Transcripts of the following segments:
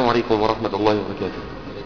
السلام عليكم ورحمة الله وبركاته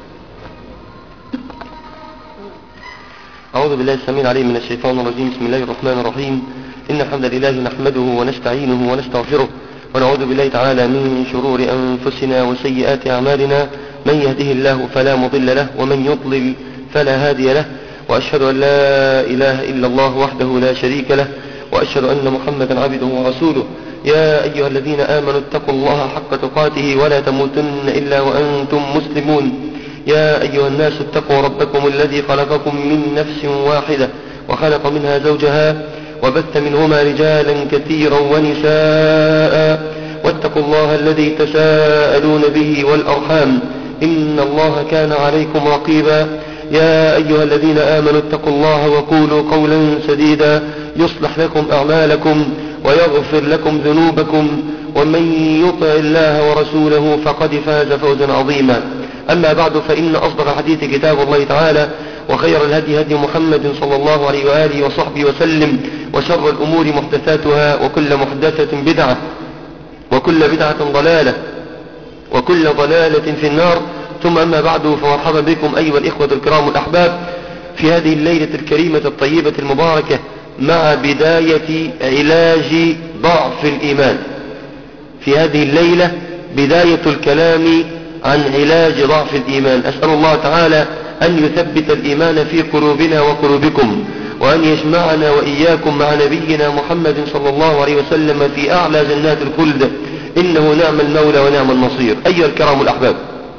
أعوذ بالله السميع العليم من الشيطان الرجيم بسم الله الرحمن الرحيم إن الحمد لله نحمده ونستعينه ونستغفره ونعوذ بالله تعالى من شرور أنفسنا وسيئات أعمالنا من يهده الله فلا مضل له ومن يضلل فلا هادي له وأشهد أن لا إله إلا الله وحده لا شريك له وأشهد أن محمدا عبده ورسوله يا أيها الذين آمنوا اتقوا الله حق تقاته ولا تموتن إلا وأنتم مسلمون يا أيها الناس اتقوا ربكم الذي خلقكم من نفس واحدة وخلق منها زوجها وبث منهما رجالا كثيرا ونساء واتقوا الله الذي تساءلون به والأرحام إن الله كان عليكم رقيبا يا أيها الذين آمنوا اتقوا الله وقولوا قولا سديدا يصلح لكم أعمالكم ويغفر لكم ذنوبكم ومن يطع الله ورسوله فقد فاز فوزا عظيما أما بعد فإن أصدق الحديث كتاب الله تعالى وخير الهدي هدي محمد صلى الله عليه وآله وصحبه وسلم وشر الأمور محدثاتها وكل محدثة بدعة وكل بدعة ضلالة وكل ضلالة في النار ثم أما بعد فمرحبا بكم أيها الإخوة الكرام الأحباب في هذه الليلة الكريمة الطيبة المباركة مع بداية علاج ضعف الإيمان في هذه الليلة بداية الكلام عن علاج ضعف الإيمان أسأل الله تعالى أن يثبت الإيمان في قلوبنا وقلوبكم وأن يجمعنا وإياكم مع نبينا محمد صلى الله عليه وسلم في أعلى جنات الخلد إنه نعم المولى ونعم النصير أيها الكرام الأحباب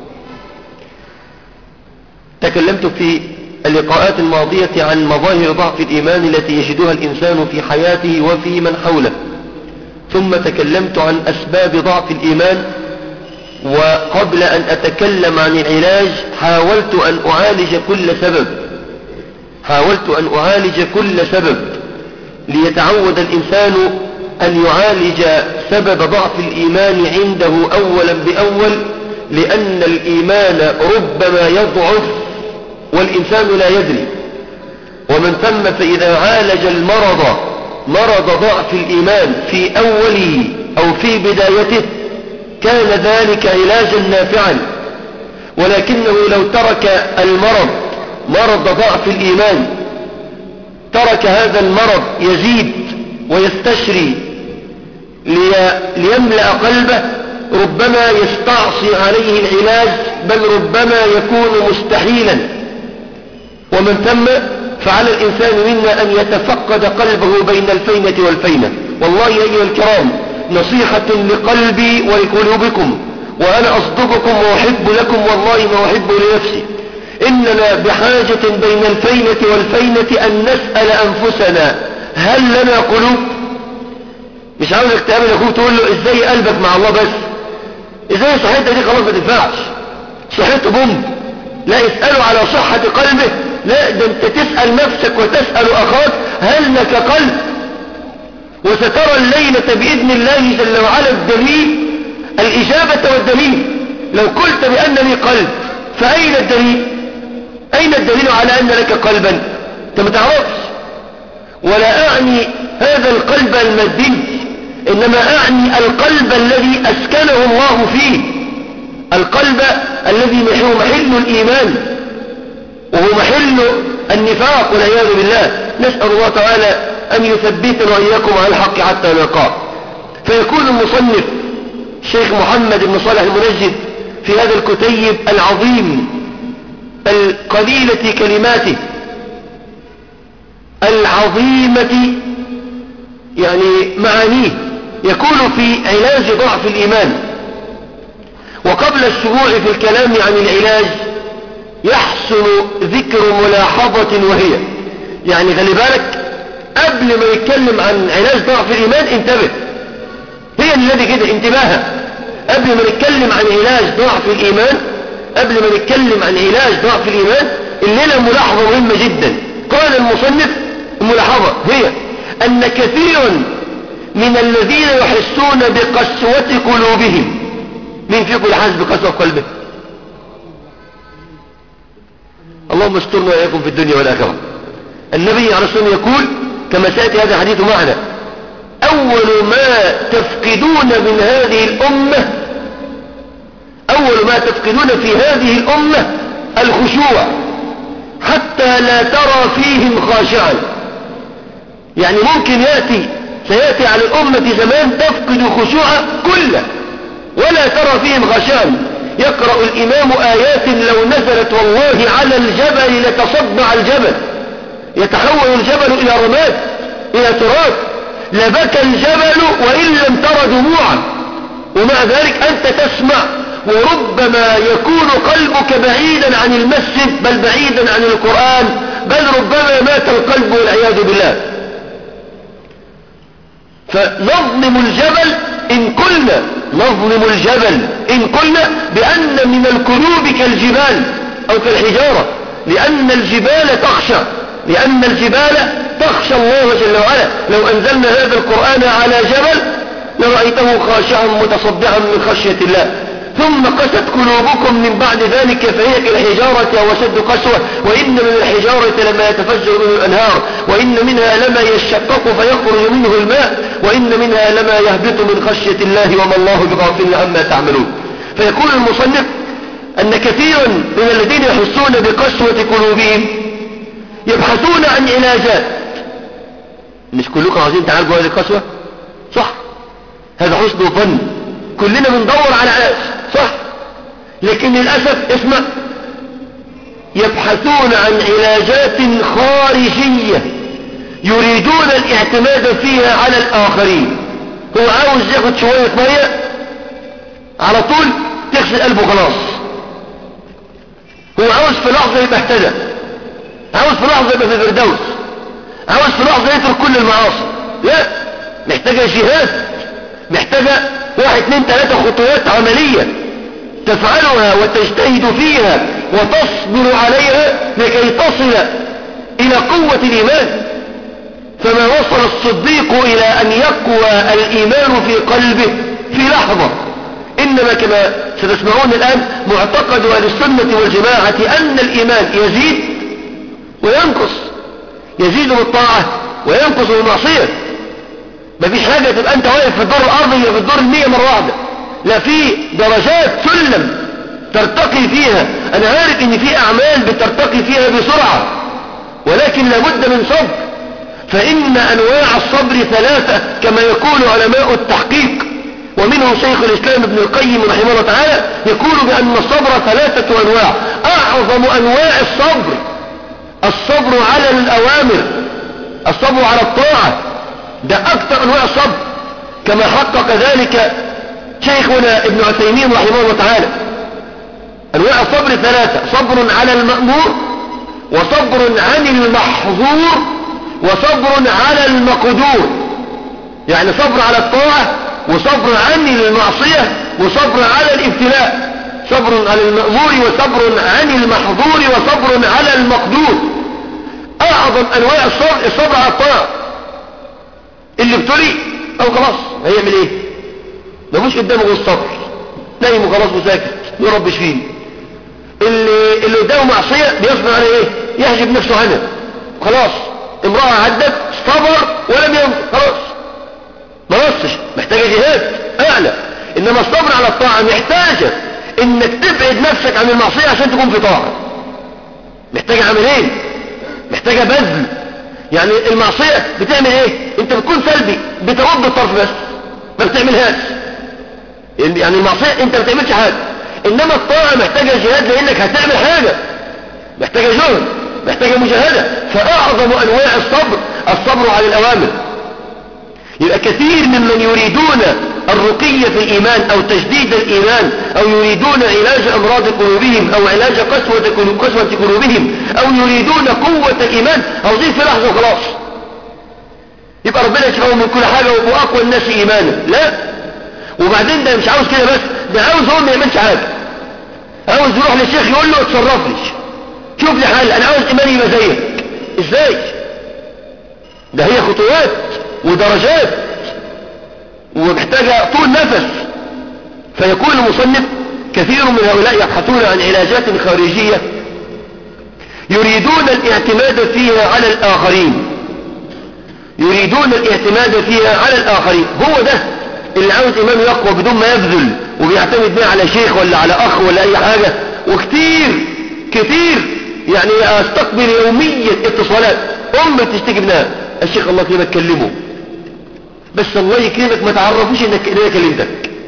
تكلمت في اللقاءات الماضية عن مظاهر ضعف الإيمان التي يجدها الإنسان في حياته وفي من حوله ثم تكلمت عن أسباب ضعف الإيمان وقبل أن أتكلم عن العلاج حاولت أن أعالج كل سبب حاولت أن أعالج كل سبب ليتعود الإنسان أن يعالج سبب ضعف الإيمان عنده أولا بأول لأن الإيمان ربما يضعف والإنسان لا يدري ومن ثم فإذا عالج المرض مرض ضعف الإيمان في أوله أو في بدايته كان ذلك علاجا نافعا ولكنه لو ترك المرض مرض ضعف الإيمان ترك هذا المرض يزيد ويستشري ليملأ قلبه ربما يستعصي عليه العلاج بل ربما يكون مستحيلا ومن ثم فعلى الإنسان منا أن يتفقد قلبه بين الفينة والفينة والله أيها الكرام نصيحة لقلبي ولقلوبكم وأنا أصدقكم وأحب لكم والله ما أحب لنفسي إننا بحاجة بين الفينة والفينة أن نسأل أنفسنا هل لنا قلوب مش عاوزك تقابل أخوك تقول له إزاي قلبك مع الله بس إزاي صحتك دي خلاص ما تنفعش صحته بوم لا اسأله على صحة قلبه لا ده انت تسأل نفسك وتسأل أخاك هل لك قلب وسترى الليلة بإذن الله جل وعلا الدليل الإجابة والدليل لو قلت بأن لي قلب فأين الدليل أين الدليل على أن لك قلبا انت ما تعرفش ولا أعني هذا القلب المادي إنما أعني القلب الذي أسكنه الله فيه القلب الذي هو محل الإيمان وهو محل النفاق والعياذ بالله نسأل الله تعالى أن يثبتنا وإياكم على الحق حتى نلقاه فيكون المصنف الشيخ محمد بن صالح المنجد في هذا الكتيب العظيم القليلة كلماته العظيمة يعني معانيه يكون في علاج ضعف الإيمان وقبل الشروع في الكلام عن العلاج يحسن ذكر ملاحظة وهي يعني خلي بالك قبل ما يتكلم عن علاج ضعف الإيمان انتبه هي الذي كده انتباهها قبل ما نتكلم عن علاج ضعف الإيمان قبل ما نتكلم عن علاج ضعف الإيمان الليلة ملاحظة مهمة جدا قال المصنف الملاحظة هي أن كثير من الذين يحسون بقسوة قلوبهم مين فيكم يحس بقسوة قلبه اللهم استرنا وإياكم في الدنيا والآخرة النبي عليه الصلاة والسلام يقول كما سيأتي هذا الحديث معنا أول ما تفقدون من هذه الأمة أول ما تفقدون يفقدون في هذه الأمة الخشوع حتى لا ترى فيهم خاشعا يعني ممكن يأتي سيأتي على الأمة زمان تفقد خشوع كله ولا ترى فيهم خاشعا يقرأ الإمام آيات لو نزلت والله على الجبل لتصدع الجبل يتحول الجبل إلى رماد إلى تراب لبكى الجبل وإن لم ترى دموعا ومع ذلك أنت تسمع وربما يكون قلبك بعيدا عن المسجد بل بعيدا عن القرآن بل ربما مات القلب والعياذ بالله فنظلم الجبل إن قلنا نظلم الجبل إن قلنا بأن من القلوب كالجبال أو كالحجارة لأن الجبال تخشى لأن الجبال تخشى الله جل وعلا لو أنزلنا هذا القرآن على جبل لرأيته خاشعا متصدعا من خشية الله ثم قست قلوبكم من بعد ذلك فهي كالحجارة أو أشد قسوة وإن من الحجارة لما يتفجر منه الأنهار وإن منها لما يشقق فيخرج منه الماء وإن منها لما يهبط من خشية الله وما الله بغافل عما تعملون فيقول المصنف أن كثيرا من الذين يحسون بقسوة قلوبهم يبحثون عن علاجات مش كلكم عايزين تعالجوا هذه القسوة صح هذا حسن ظن كلنا بندور على علاج صح لكن للأسف اسمع يبحثون عن علاجات خارجية يريدون الاعتماد فيها على الآخرين هو عاوز ياخد شوية مية على طول تغسل قلبه خلاص هو عاوز في لحظة يبقى اهتدى عاوز في لحظة يبقى في الفردوس عاوز في لحظة يترك كل المعاصي لا محتاجة جهاد محتاجة واحد اثنين ثلاثة خطوات عملية تفعلها وتجتهد فيها وتصبر عليها لكي تصل إلى قوة الإيمان فما وصل الصديق إلى أن يقوى الإيمان في قلبه في لحظة إنما كما ستسمعون الآن معتقد أهل السنة والجماعة أن الإيمان يزيد وينقص يزيد بالطاعة وينقص بالمعصية مفيش حاجة تبقى أنت واقف في الدور الأرضي في الدور المية مرة واحدة لا في درجات سلم ترتقي فيها أنا عارف إن في أعمال بترتقي فيها بسرعة ولكن لابد من صبر فإن أنواع الصبر ثلاثة كما يقول علماء التحقيق ومنهم شيخ الإسلام ابن القيم رحمه الله تعالى يقول بأن الصبر ثلاثة أنواع أعظم أنواع الصبر الصبر على الأوامر الصبر على الطاعة ده أكثر أنواع الصبر كما حقق ذلك شيخنا ابن عثيمين رحمه الله تعالى أنواع الصبر ثلاثة صبر على المأمور وصبر عن المحظور وصبر على المقدور يعني صبر على الطاعة وصبر عن المعصية وصبر على الابتلاء صبر على المأمور وصبر عن المحظور وصبر على المقدور أعظم أنواع الصبر الصبر على الطاعة اللي ابتلي أو خلاص هيعمل إيه مفيش قدامه غير الصبر نايم وخلاص وساكت يا رب اشفيه اللي اللي قدامه معصية بيصبر على ايه يحجب نفسه عنها خلاص امرأة عدت صبر ولم ينظر خلاص ما نصش محتاجة جهاد اعلى انما الصبر على الطاعة محتاجة انك تبعد نفسك عن المعصية عشان تكون في طاعة محتاجة عملين محتاجة بذل يعني المعصية بتعمل ايه انت بتكون سلبي بترد الطرف بس ما بتعملهاش يعني المعصية انت ما بتعملش حاجة انما الطاعة محتاجة جهاد لانك هتعمل حاجة محتاجة جهد محتاجة مجاهدة فاعظم انواع الصبر الصبر على الاوامر يبقى كثير ممن يريدون الرقية في الإيمان أو تجديد الإيمان أو يريدون علاج أمراض قلوبهم أو علاج قسوة قسوة قلوبهم أو يريدون قوة الإيمان عاوزين في لحظة وخلاص يبقى ربنا يشفعهم من كل حاجة وهو أقوى الناس إيمانا لا وبعدين ده مش عاوز كده بس ده عاوز هو ما يعملش حاجة عاوز يروح للشيخ يقول له اتصرف لي شوف لي حل أنا عاوز إيماني يبقى زيك إزاي ده هي خطوات ودرجات ومحتاجة طول نفس فيقول المصنف كثير من هؤلاء يبحثون عن علاجات خارجية يريدون الاعتماد فيها على الآخرين يريدون الاعتماد فيها على الآخرين هو ده اللي عاوز إمام يقوى بدون ما يبذل وبيعتمد بيه على شيخ ولا على أخ ولا أي حاجة وكتير كتير يعني استقبل يوميا اتصالات أم تشتكي منها الشيخ الله كلمة تكلمه بس الله يكرمك ما تعرفوش انك انا كلمتك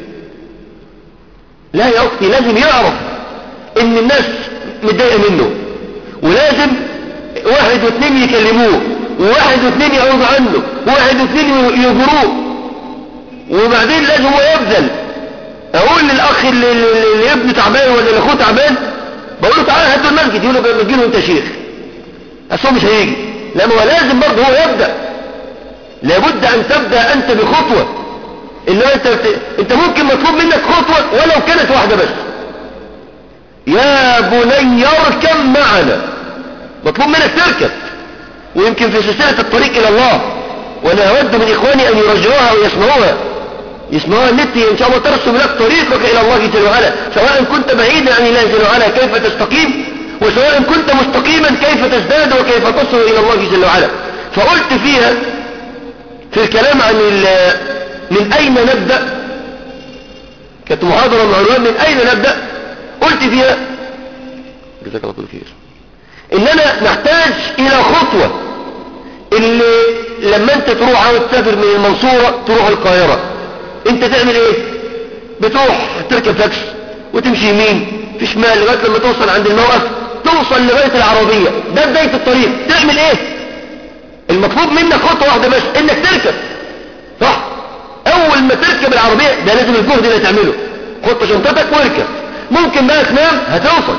لا يا اختي لازم يعرف ان الناس متضايقه منه ولازم واحد واثنين يكلموه وواحد واثنين يعوض عنه وواحد واثنين يجروه وبعدين لازم هو يبذل اقول للاخ اللي, اللي ابنه تعبان ولا اللي اخوه تعبان بقول له تعالى هات المسجد يقول له بجي له انت شيخ اصل مش هيجي لما هو لازم برضه هو يبدا لابد ان تبدا انت بخطوه اللي انت انت ممكن مطلوب منك خطوه ولو كانت واحده بس يا بني اركب معنا مطلوب منك تركب ويمكن في سلسله الطريق الى الله وانا اود من اخواني ان يرجعوها ويسمعوها يسمعوها النت ان شاء الله ترسم لك طريقك الى الله جل وعلا سواء كنت بعيدا عن الله جل وعلا كيف تستقيم وسواء كنت مستقيما كيف تزداد وكيف تصل الى الله جل وعلا فقلت فيها في الكلام عن من اين نبدأ كانت محاضرة بعنوان من اين نبدأ قلت فيها جزاك الله خير اننا نحتاج الى خطوة اللي لما انت تروح عاوز تسافر من المنصورة تروح القاهرة انت تعمل ايه بتروح تركب تاكس وتمشي يمين في شمال لغاية لما توصل عند الموقف توصل لغاية العربية ده بداية الطريق تعمل ايه المطلوب منك خطوة واحدة بس انك تركب صح اول ما تركب العربية ده لازم الجهد اللي تعمله خط شنطتك واركب ممكن بقى تنام هتوصل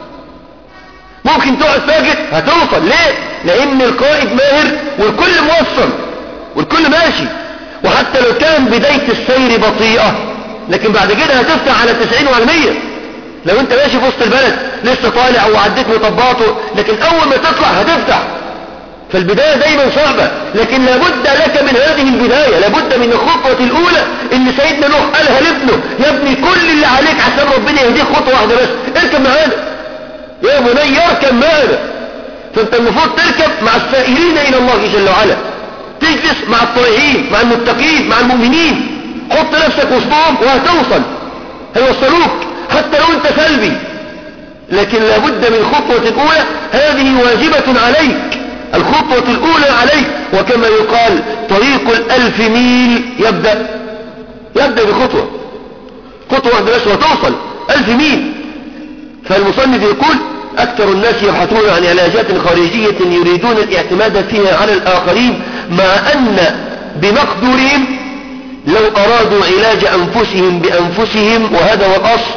ممكن تقعد ساكت هتوصل ليه لان القائد ماهر والكل موصل والكل ماشي وحتى لو كان بداية السير بطيئة لكن بعد كده هتفتح على 90 وعلى 100 لو انت ماشي في وسط البلد لسه طالع وعديت مطباته لكن اول ما تطلع هتفتح فالبداية دايما صعبة لكن لابد لك من هذه البداية لابد من الخطوة الأولى اللي سيدنا نوح قالها لابنه يا ابني كل اللي عليك عشان ربنا يهديك خطوة واحدة بس اركب معانا يا بني اركب معانا فانت المفروض تركب مع السائرين إلى الله جل وعلا تجلس مع الطائعين مع المتقين مع المؤمنين حط نفسك وسطهم وهتوصل هيوصلوك حتى لو انت سلبي لكن لابد من خطوة الأولى هذه واجبة عليك الخطوة الأولى عليك وكما يقال طريق الألف ميل يبدأ يبدأ بخطوة خطوة واحدة بس وتوصل ألف ميل فالمصنف يقول أكثر الناس يبحثون عن علاجات خارجية يريدون الاعتماد فيها على الآخرين مع أن بمقدورهم لو أرادوا علاج أنفسهم بأنفسهم وهذا هو الأصل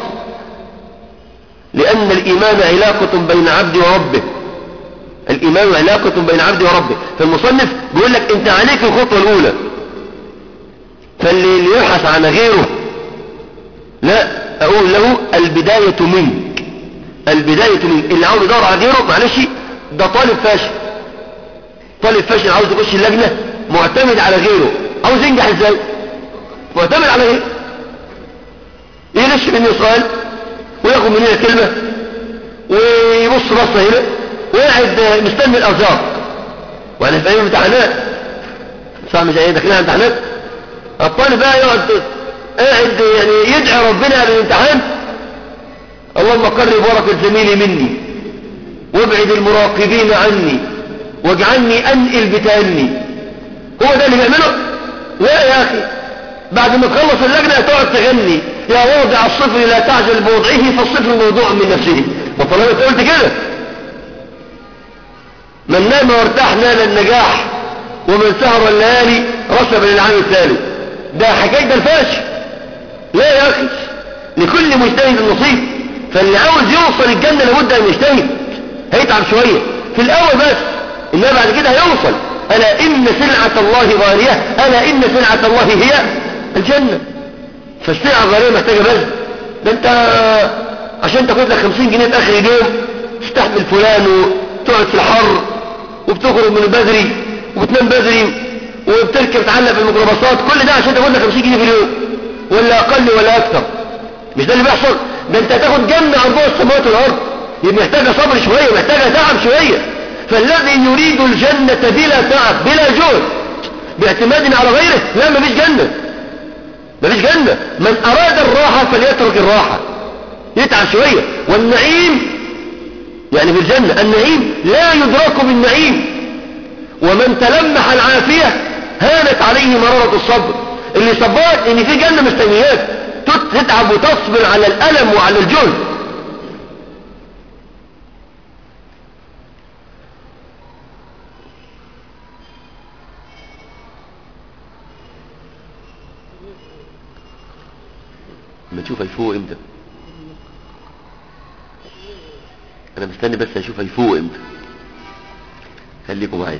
لأن الإيمان علاقة بين عبد وربه الإيمان علاقة بين عبد وربه فالمصنف بيقول لك انت عليك الخطوة الأولى فاللي يبحث عن غيره لا أقول له البداية منك البداية منك اللي عاوز يدور على غيره معلش ده طالب فاشل طالب فاشل عاوز يخش اللجنة معتمد على غيره عاوز ينجح ازاي معتمد على غيره يغش مني سؤال وياخد مننا كلمة ويبص بصة هنا وقاعد مستني الأرزاق وانا في ايام امتحانات صح مش ايه داخلين على امتحانات الطالب بقى يقعد قاعد يعني يدعي ربنا بالامتحان اللهم قرب ورقة زميلي مني وابعد المراقبين عني واجعلني انقل بتاني هو ده اللي بيعمله لا يا اخي بعد ما تخلص اللجنة تقعد تغني يا واضع الصفر لا تعجل بوضعه فالصفر موضوع من نفسه وطالما قلت كده من نام وارتاح نال النجاح ومن سهر الليالي رسب للعام الثالث ده حكاية ده الفاشل لا يا أخي لكل مجتهد نصيب فاللي عاوز يوصل الجنة لابد أن يجتهد هيتعب شوية في الأول بس إنما بعد كده هيوصل ألا إن سلعة الله غالية ألا إن سلعة الله هي الجنة فالسلعة الغالية محتاجة بذل ده أنت عشان تاخد لك 50 جنيه في آخر اليوم تستحمل فلان وتقعد في الحر وبتخرج من بدري وبتنام بدري وبتركب تعلق في الميكروباصات كل ده عشان تاخد لك 50 جنيه في اليوم ولا اقل ولا اكثر مش ده اللي بيحصل ده انت هتاخد جنة عرضها السماوات والارض يبقى محتاجة صبر شوية محتاجة تعب شوية فالذي يريد الجنة بلا تعب بلا جهد باعتماد على غيره لا مفيش جنة مفيش جنة من أراد الراحة فليترك الراحة يتعب شوية والنعيم يعني في الجنة النعيم لا يدرك بالنعيم ومن تلمح العافية هانت عليه مرارة الصبر اللي صبرت ان في جنة مستنيات تتعب وتصبر على الألم وعلى الجهد ما تشوف هيفوق امتى انا مستني بس اشوف هيفوق امتى خليكم معايا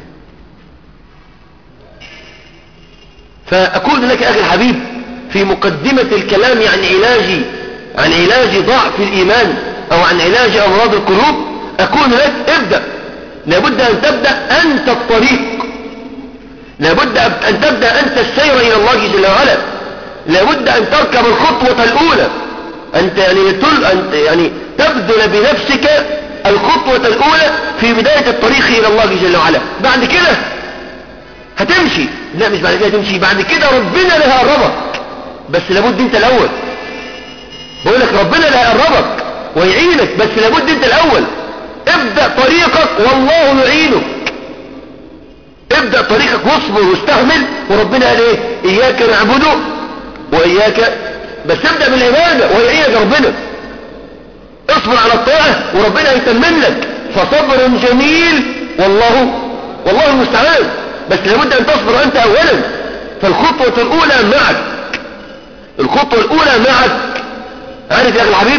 فاقول لك اخي الحبيب في مقدمة الكلام عن علاج عن علاج ضعف الايمان او عن علاج امراض القلوب اقول لك ابدأ لابد ان تبدأ انت الطريق لابد ان تبدأ انت السير الى الله جل وعلا لابد ان تركب الخطوة الاولى انت يعني تل انت يعني تبذل بنفسك الخطوة الاولى في بداية الطريق الى الله جل وعلا بعد كده هتمشي لا مش بعد كده تمشي بعد كده ربنا اللي هيقربك بس لابد انت الاول بقول لك ربنا اللي هيقربك ويعينك بس لابد انت الاول ابدأ طريقك والله يعينك ابدأ طريقك واصبر واستحمل وربنا قال ايه اياك نعبده واياك بس ابدأ بالعبادة ويعينك ربنا اصبر على الطاعة وربنا يتمم لك فصبر جميل والله والله المستعان بس لابد ان تصبر انت اولا فالخطوة الاولى معك الخطوة الاولى معك عارف يا اخي الحبيب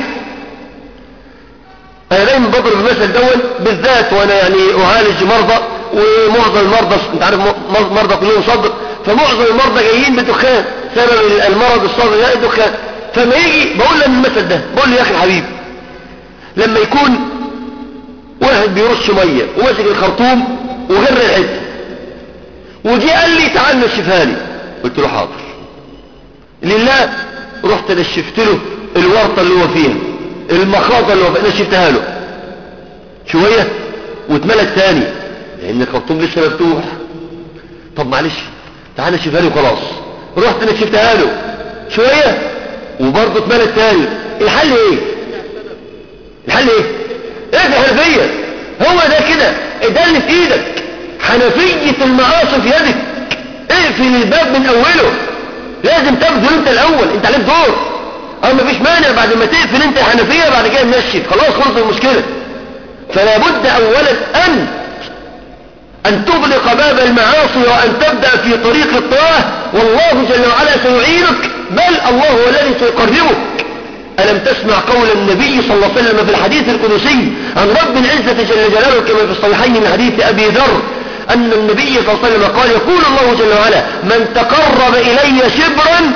انا دايما بضرب المثل دول بالذات وانا يعني اعالج مرضى ومعظم المرضى انت عارف مرضى كلهم صدر فمعظم المرضى جايين بدخان سبب المرض الصدر ده الدخان فما يجي بقول له المثل ده بقول له يا اخي الحبيب لما يكون واحد بيرش ميه وماسك الخرطوم وغر الحته وجي قال لي تعال نشفها لي قلت له حاضر لله رحت نشفت له الورطه اللي هو فيها المخاطه اللي هو فيها نشفتها له شويه واتملت تاني لان الخرطوم لسه مفتوح طب معلش تعال نشفها له خلاص رحت نشفتها له شويه وبرضه اتملت تاني الحل ايه الحل ايه ايه في حنفيه هو ده كده ده اللي في ايدك حنفية المعاصي في يدك اقفل الباب من اوله لازم تبذل انت الاول انت عليك دور اه مفيش مانع بعد ما تقفل انت الحنفية بعد كده نشف خلاص خلص المشكلة فلا بد اولا ان ان تغلق باب المعاصي وان تبدأ في طريق الطاعة والله جل وعلا سيعينك بل الله هو الذي سيقربك ألم تسمع قول النبي صلى الله عليه وسلم في الحديث القدسي عن رب العزة جل جلاله كما في الصحيحين من حديث أبي ذر أن النبي صلى الله عليه وسلم قال يقول الله جل وعلا من تقرب إلي شبرا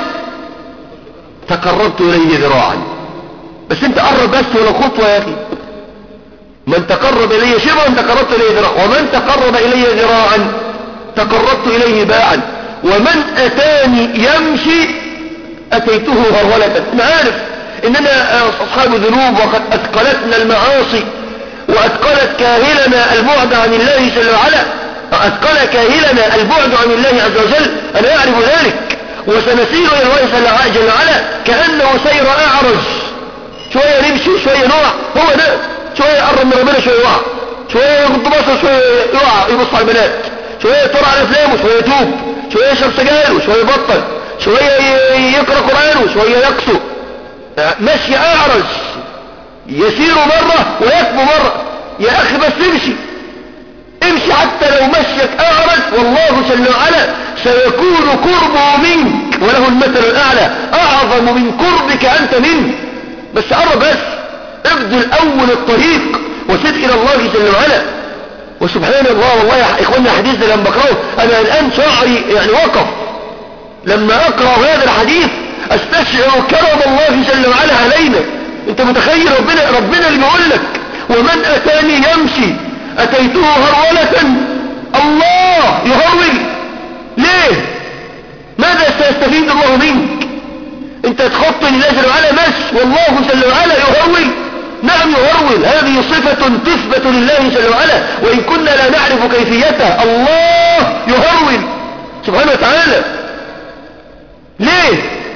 تقربت إليه ذراعا بس انت قرب بس ولا خطوة يا أخي من تقرب إلي شبرا تقربت إليه ذراعا ومن تقرب إلي ذراعا تقربت إليه باعا ومن أتاني يمشي أتيته هرولة أنا عارف إننا أصحاب ذنوب وقد أثقلتنا المعاصي وأثقلت كاهلنا البعد عن الله جل وعلا أثقل كاهلنا البعد عن الله عز وجل أنا أعرف ذلك وسنسير إلى الله جل وعلا كأنه سير أعرج شوية نمشي شوية نقع هو ده شوية يقرب من ربنا شوية يقع شوية يغض بصر شوية يقع يبص على البنات شوية يطلع على أفلام وشوية يتوب شوية يشرب سجاير وشوية يبطل شوية يقرأ قرآن وشوية يقصو مشي أعرج يسير مرة ويكبو مرة يا أخي بس امشي امشي حتى لو مشيك أعرج والله جل وعلا سيكون قربه منك وله المثل الأعلى أعظم من قربك أنت منه بس قرب بس ابذل أول الطريق وسد إلى الله جل وعلا وسبحان الله والله يا إخواننا الحديث ده لما بقرأه أنا الآن شعري يعني وقف لما أقرأ هذا الحديث استشعر كرم الله جل وعلا علينا انت متخيل ربنا ربنا اللي بيقول لك ومن اتاني يمشي اتيته هرولة الله يهرول ليه ماذا سيستفيد الله منك انت تخط لله جل وعلا مش والله جل وعلا يهرول نعم يهرول هذه صفة تثبت لله جل وعلا وإن كنا لا نعرف كيفيتها الله يهرول سبحانه وتعالى ليه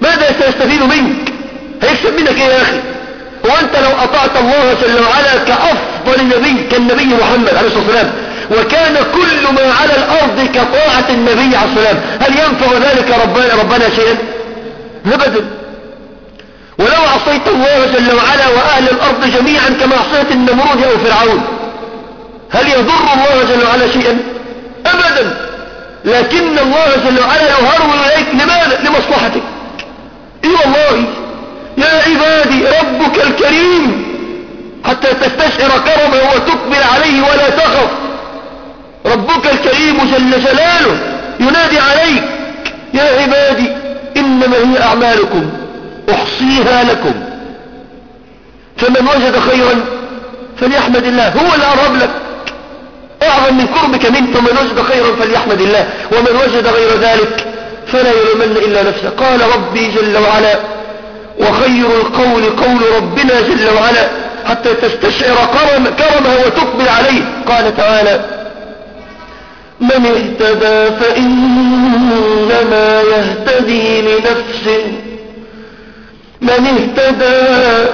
ماذا سيستفيد منك هيكسب منك ايه يا اخي هو انت لو اطعت الله جل وعلا كافضل نبي كالنبي محمد عليه الصلاة والسلام وكان كل ما على الارض كطاعة النبي عليه الصلاة والسلام هل ينفع ذلك ربنا, ربنا شيئا ابدا ولو عصيت الله جل وعلا واهل الارض جميعا كما عصيت النمرود او فرعون هل يضر الله جل وعلا شيئا ابدا لكن الله جل وعلا يهرول اليك لماذا لمصلحتك اي والله يا عبادي ربك الكريم حتى تستشعر كرمه وتقبل عليه ولا تخف ربك الكريم جل جلاله ينادي عليك يا عبادي إنما هي أعمالكم أحصيها لكم فمن وجد خيرا فليحمد الله هو اللي أرهب لك أعظم من قربك منك ومن وجد خيرا فليحمد الله ومن وجد غير ذلك فلا يلومن إلا نفسه قال ربي جل وعلا وخير القول قول ربنا جل وعلا حتى تستشعر كرم كرمه وتقبل عليه قال تعالى من اهتدى فإنما يهتدي لنفسه من اهتدى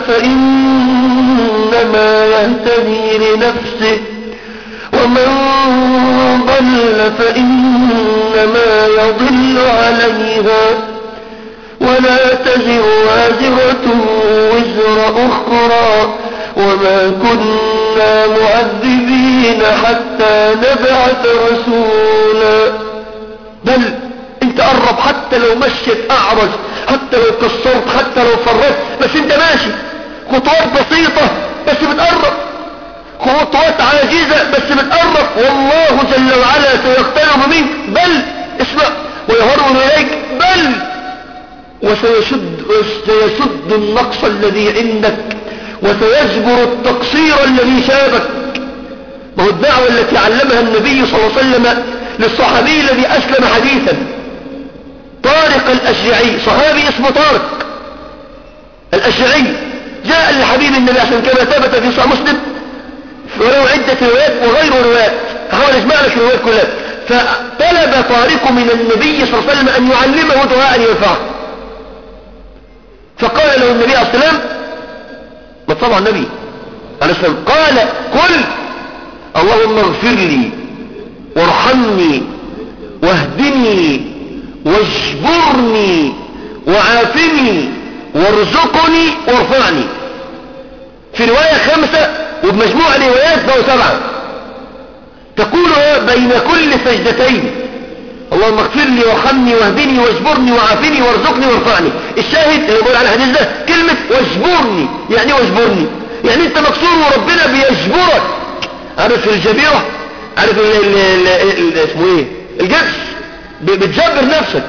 فإنما يهتدي لنفسه ومن ضل فإنما يضل عليها ولا تزر وازرة وزر أخرى وما كنا معذبين حتى نبعث رسولا بل انت قرب حتى لو مشيت اعرج حتى لو كسرت حتى لو فرت بس انت ماشي خطوات بسيطة بس بتقرب خطوات عاجزة بس بتقرب والله جل وعلا سيقترب منك بل اسمع ويهرب اليك بل وسيشد, وسيسد النقص الذي عندك وسيجبر التقصير الذي شابك ما هو الدعوة التي علمها النبي صلى الله عليه وسلم للصحابي الذي أسلم حديثا طارق الأشجعي صحابي اسمه طارق الأشجعي جاء لحبيب النبي عشان كما ثبت في صحيح مسلم وله عدة روايات وغير روايات هحاول اجمع لك الروايات كلها فطلب طارق من النبي صلى الله عليه وسلم أن يعلمه دعاء ينفعه فقال له النبي عليه الصلاة والسلام ما طبعا النبي عليه الصلاة والسلام قال قل اللهم اغفر لي وارحمني واهدني واجبرني وعافني وارزقني وارفعني في رواية خمسة وبمجموع روايات بقوا سبعة تقولها بين كل سجدتين اللهم اغفر لي وارحمني واهدني واجبرني وعافني وارزقني وارفعني الشاهد اللي يقول على الحديث ده كلمة واجبرني يعني واجبرني يعني انت مكسور وربنا بيجبرك عارف الجبيرة عارف ال ال ال اسمه ايه الجبس بتجبر نفسك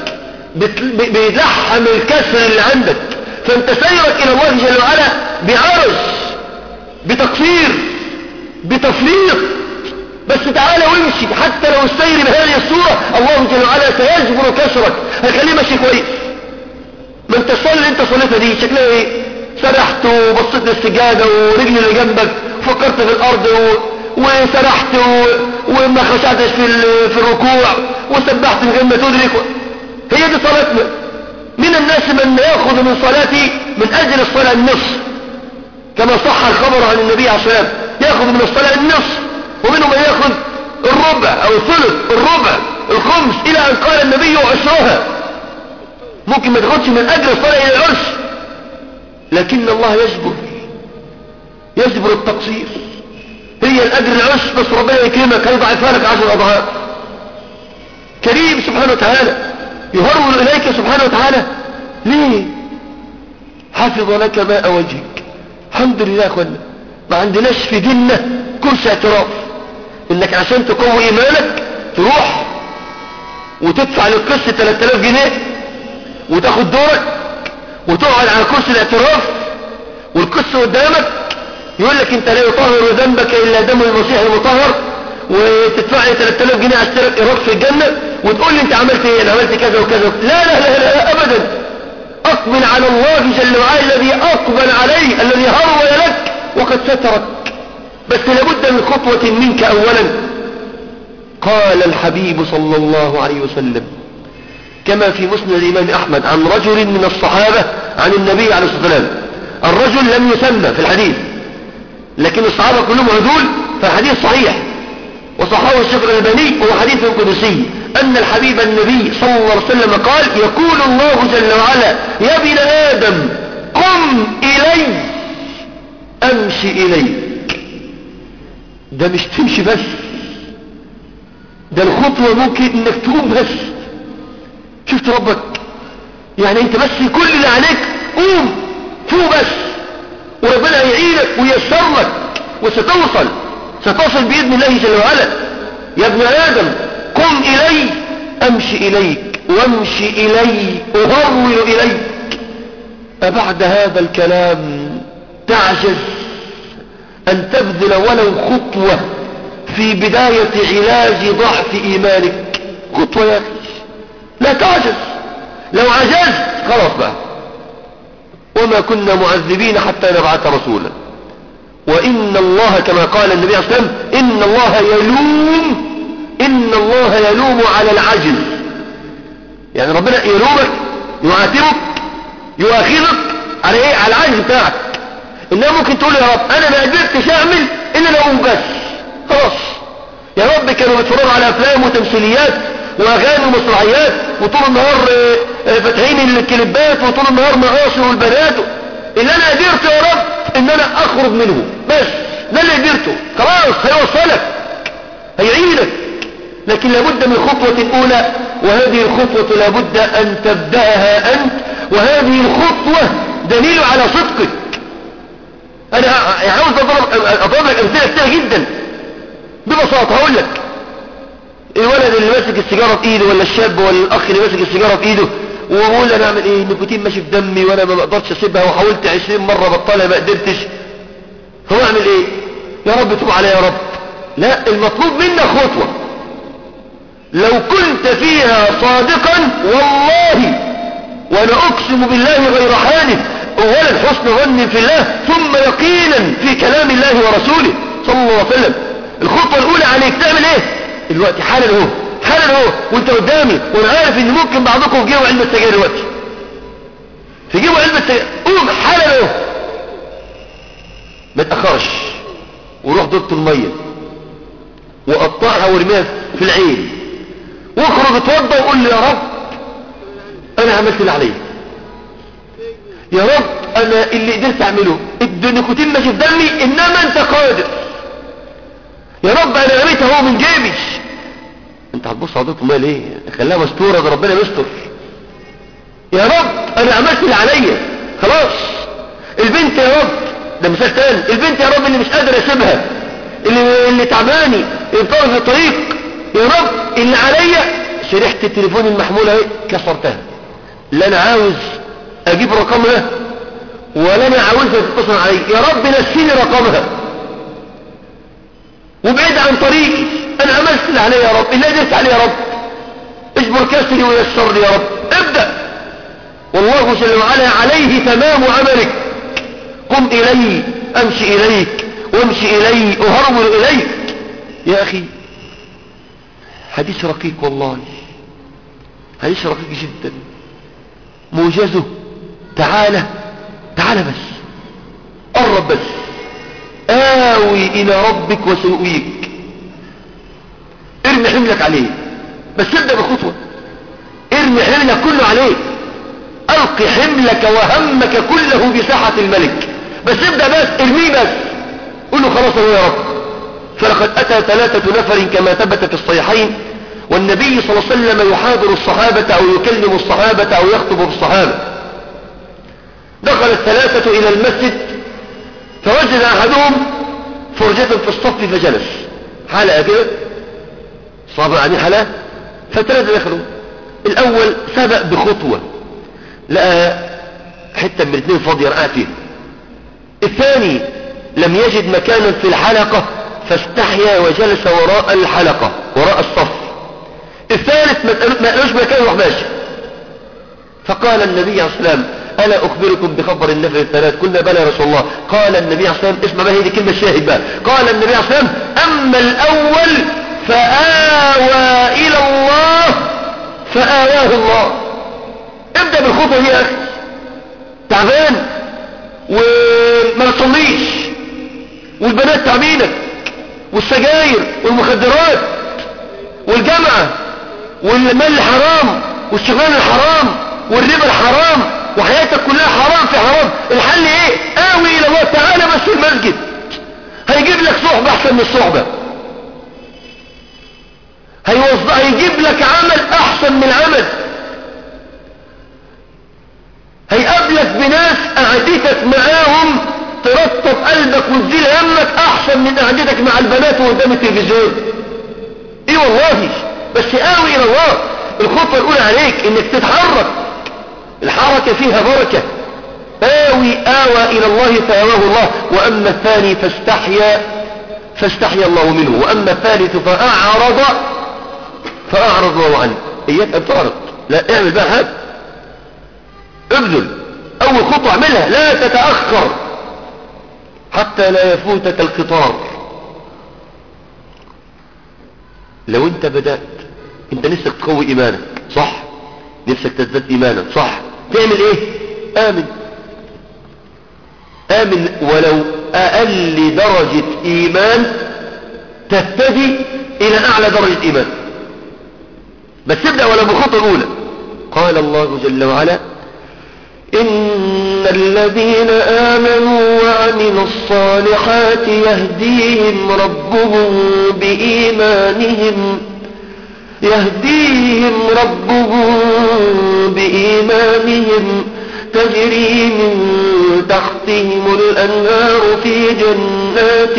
بيلحم الكسر اللي عندك فانت سيرك الى الله جل وعلا بعرش بتقصير بتفريط بس تعالى وامشي حتى لو السير بهذه الصورة الله جل وعلا سيجبر كسرك هيخليه ماشي كويس ما انت الصلاة اللي انت صليتها دي شكلها ايه سرحت وبصيت للسجادة ورجلي اللي جنبك فكرت في الارض و... وسرحت و... وما خشعتش في, ال... في الركوع وسبحت من غير ما تدرك هي دي صلاتنا من الناس من يأخذ من صلاتي من أجل الصلاة النصف كما صح الخبر عن النبي عليه الصلاة والسلام يأخذ من الصلاة النصف ومنهم من يأخذ الربع أو الثلث الربع الخمس إلى أن قال النبي عشرها ممكن ما تاخدش من أجل الصلاة إلى العرش لكن الله يجبر يجبر التقصير هي الأجر العرش بس ربنا يكرمك هيضعفها لك عشر أضعاف كريم سبحانه وتعالى يهرول إليك سبحانه وتعالى ليه حفظ لك ماء وجهك الحمد لله يا أخوانا ما عندناش في ديننا كرسي اعتراف انك عشان تقوي ايمانك تروح وتدفع للقسط 3000 جنيه وتاخد دورك وتقعد على كرسي الاعتراف والقسط قدامك يقول لك انت لا يطهر ذنبك الا دم المسيح المطهر وتدفع لي 3000 جنيه اشترك ايراد في الجنه وتقول لي انت عملت ايه انا عملت كذا وكذا لا لا لا, لا, لا ابدا اقبل على الله جل وعلا الذي اقبل عليه الذي هرول لك وقد سترك بس لابد من خطوة منك اولا قال الحبيب صلى الله عليه وسلم كما في مسند الإمام أحمد عن رجل من الصحابة عن النبي عليه الصلاة والسلام الرجل لم يسمى في الحديث لكن الصحابة كلهم عدول فالحديث صحيح وصححه الشيخ الألباني وهو حديث قدسي أن الحبيب النبي صلى الله عليه وسلم قال يقول الله جل وعلا يا ابن آدم قم إلي أمشي إليك ده مش تمشي بس ده الخطوة ممكن انك تقوم بس شفت ربك يعني انت بس كل اللي عليك قوم فوق بس وربنا يعينك ويسر لك وستوصل ستصل بإذن الله جل وعلا يا ابن آدم قم إلي أمشي إليك وامشي إلي أهرول إليك أبعد هذا الكلام تعجز أن تبذل ولو خطوة في بداية علاج ضعف إيمانك خطوة يا أخي لا تعجز لو عجزت خلاص بقى وما كنا معذبين حتى نبعث رسولا وإن الله كما قال النبي عليه الصلاة والسلام إن الله يلوم إن الله يلوم على العجز يعني ربنا يلومك يعاتبك يؤاخذك على ايه على العجز بتاعك انما ممكن تقول يا رب انا ما قدرتش اعمل الا لو اقوم بس خلاص يا رب كانوا بيتفرجوا على افلام وتمثيليات واغاني ومسرحيات وطول النهار فاتحين الكليبات وطول النهار معاصي والبنات اللي انا قدرت يا رب ان انا اخرج منه بس ده اللي قدرته خلاص هيوصلك هيعينك لكن لابد من خطوة اولى وهذه الخطوة لابد ان تبدأها انت وهذه الخطوة دليل على صدقك انا عاوز اضرب اضرب لك امثله كتير جدا ببساطه هقول لك الولد اللي ماسك السيجاره في ايده ولا الشاب ولا الاخ اللي ماسك السيجاره في ايده وبقول انا اعمل ايه النيكوتين ماشي في دمي وانا ما بقدرش اسيبها وحاولت 20 مره بطلها ما قدرتش هو اعمل ايه يا رب تب عليا يا رب لا المطلوب منك خطوه لو كنت فيها صادقا والله وانا اقسم بالله غير حانف اولا حسن ظن في الله ثم يقينا في كلام الله ورسوله صلى الله عليه وسلم الخطوة الاولى عليك تعمل ايه الوقت حالا اهو حالا اهو وانت قدامي وانا عارف ان ممكن بعضكم تجيبوا علبة سجاير دلوقتي تجيبوا علبة سجاير قوم حالا اهو ما تأخرش وروح ضبط المية وقطعها وارميها في العين واخرج اتوضى وقول لي يا رب انا عملت اللي عليا يا رب انا اللي قدرت اعمله النيكوتين ماشي في دمي انما انت قادر يا رب انا رميت اهو من جيبي انت هتبص على ضغط الميه ليه خليها مستوره ده ربنا يستر يا رب انا عملت اللي عليا خلاص البنت يا رب ده مثال تاني البنت يا رب اللي مش قادر اسيبها اللي اللي تعباني اللي بتقعد في الطريق يا رب اللي عليا شريحه التليفون المحموله اهي كسرتها لا انا عاوز اجيب رقمها ولا انا عاوزها تتصل علي يا رب نسيني رقمها وبعيد عن طريقي انا عملت اللي علي يا رب اللي قدرت عليه يا رب اجبر كسري ويسر لي يا رب ابدأ والله جل وعلا عليه تمام عملك قم الي امشي اليك وامشي الي اهرول اليك يا اخي حديث رقيق والله حديث رقيق جدا موجزه تعالى تعالى بس قرب بس آوي إلى ربك وسيؤويك ارمي حملك عليه بس ابدأ بخطوة ارمي حملك كله عليه ألقي حملك وهمك كله بساحة الملك بس ابدأ بس ارميه بس قل له خلاص هو يا رب فلقد أتى ثلاثة نفر كما ثبت في الصحيحين والنبي صلى الله عليه وسلم يحاضر الصحابة أو يكلم الصحابة أو يخطب الصحابة دخل الثلاثة إلى المسجد فوجد أحدهم فرجة في الصف فجلس حلقة كده صابر عليه حلقة فثلاثة دخلوا الأول سبق بخطوة لقى حتة من الاثنين فاضية رقع فيها الثاني لم يجد مكانا في الحلقة فاستحيا وجلس وراء الحلقة وراء الصف الثالث ما قالوش مكان يروح ماشي فقال النبي عليه السلام ألا أخبركم بخبر النفر الثلاث قلنا بلى يا رسول الله قال النبي عليه السلام اسمع بقى هي دي كلمة شاهد بقى قال النبي عليه السلام أما الأول فآوى إلى الله فآواه الله ابدأ بالخطوة دي يا أخي تعبان وما تصليش والبنات تعبينك والسجاير والمخدرات والجامعة والمال الحرام والشغلان الحرام والربا الحرام وحياتك كلها حرام في حرام الحل ايه اوي الى الله تعالى بس المسجد هيجيب لك صحبة احسن من الصحبة هيوظ... هيجيب لك عمل احسن من العمل هيقابلك بناس قعدتك معاهم ترطب قلبك وتزيل همك احسن من قعدتك مع البنات قدام التلفزيون ايه والله بس قوي الى الله الخطوة الاولى عليك انك تتحرك الحركة فيها بركة آوي آوى إلى الله فآواه الله وأما الثاني فاستحيا فاستحيا الله منه وأما الثالث فأعرض فأعرض الله عنه إياك أن تعرض لا اعمل بقى هذا ابذل أول خطوة اعملها لا تتأخر حتى لا يفوتك القطار لو انت بدأت انت نفسك تقوي ايمانك صح نفسك تزداد ايمانا صح تعمل ايه امن امن ولو اقل درجة ايمان تهتدي الى اعلى درجة ايمان بس ابدأ ولو بالخطوة الاولى قال الله جل وعلا إن الذين آمنوا وعملوا الصالحات يهديهم ربهم بإيمانهم يهديهم ربهم بإيمانهم تجري من تحتهم الأنهار في جنات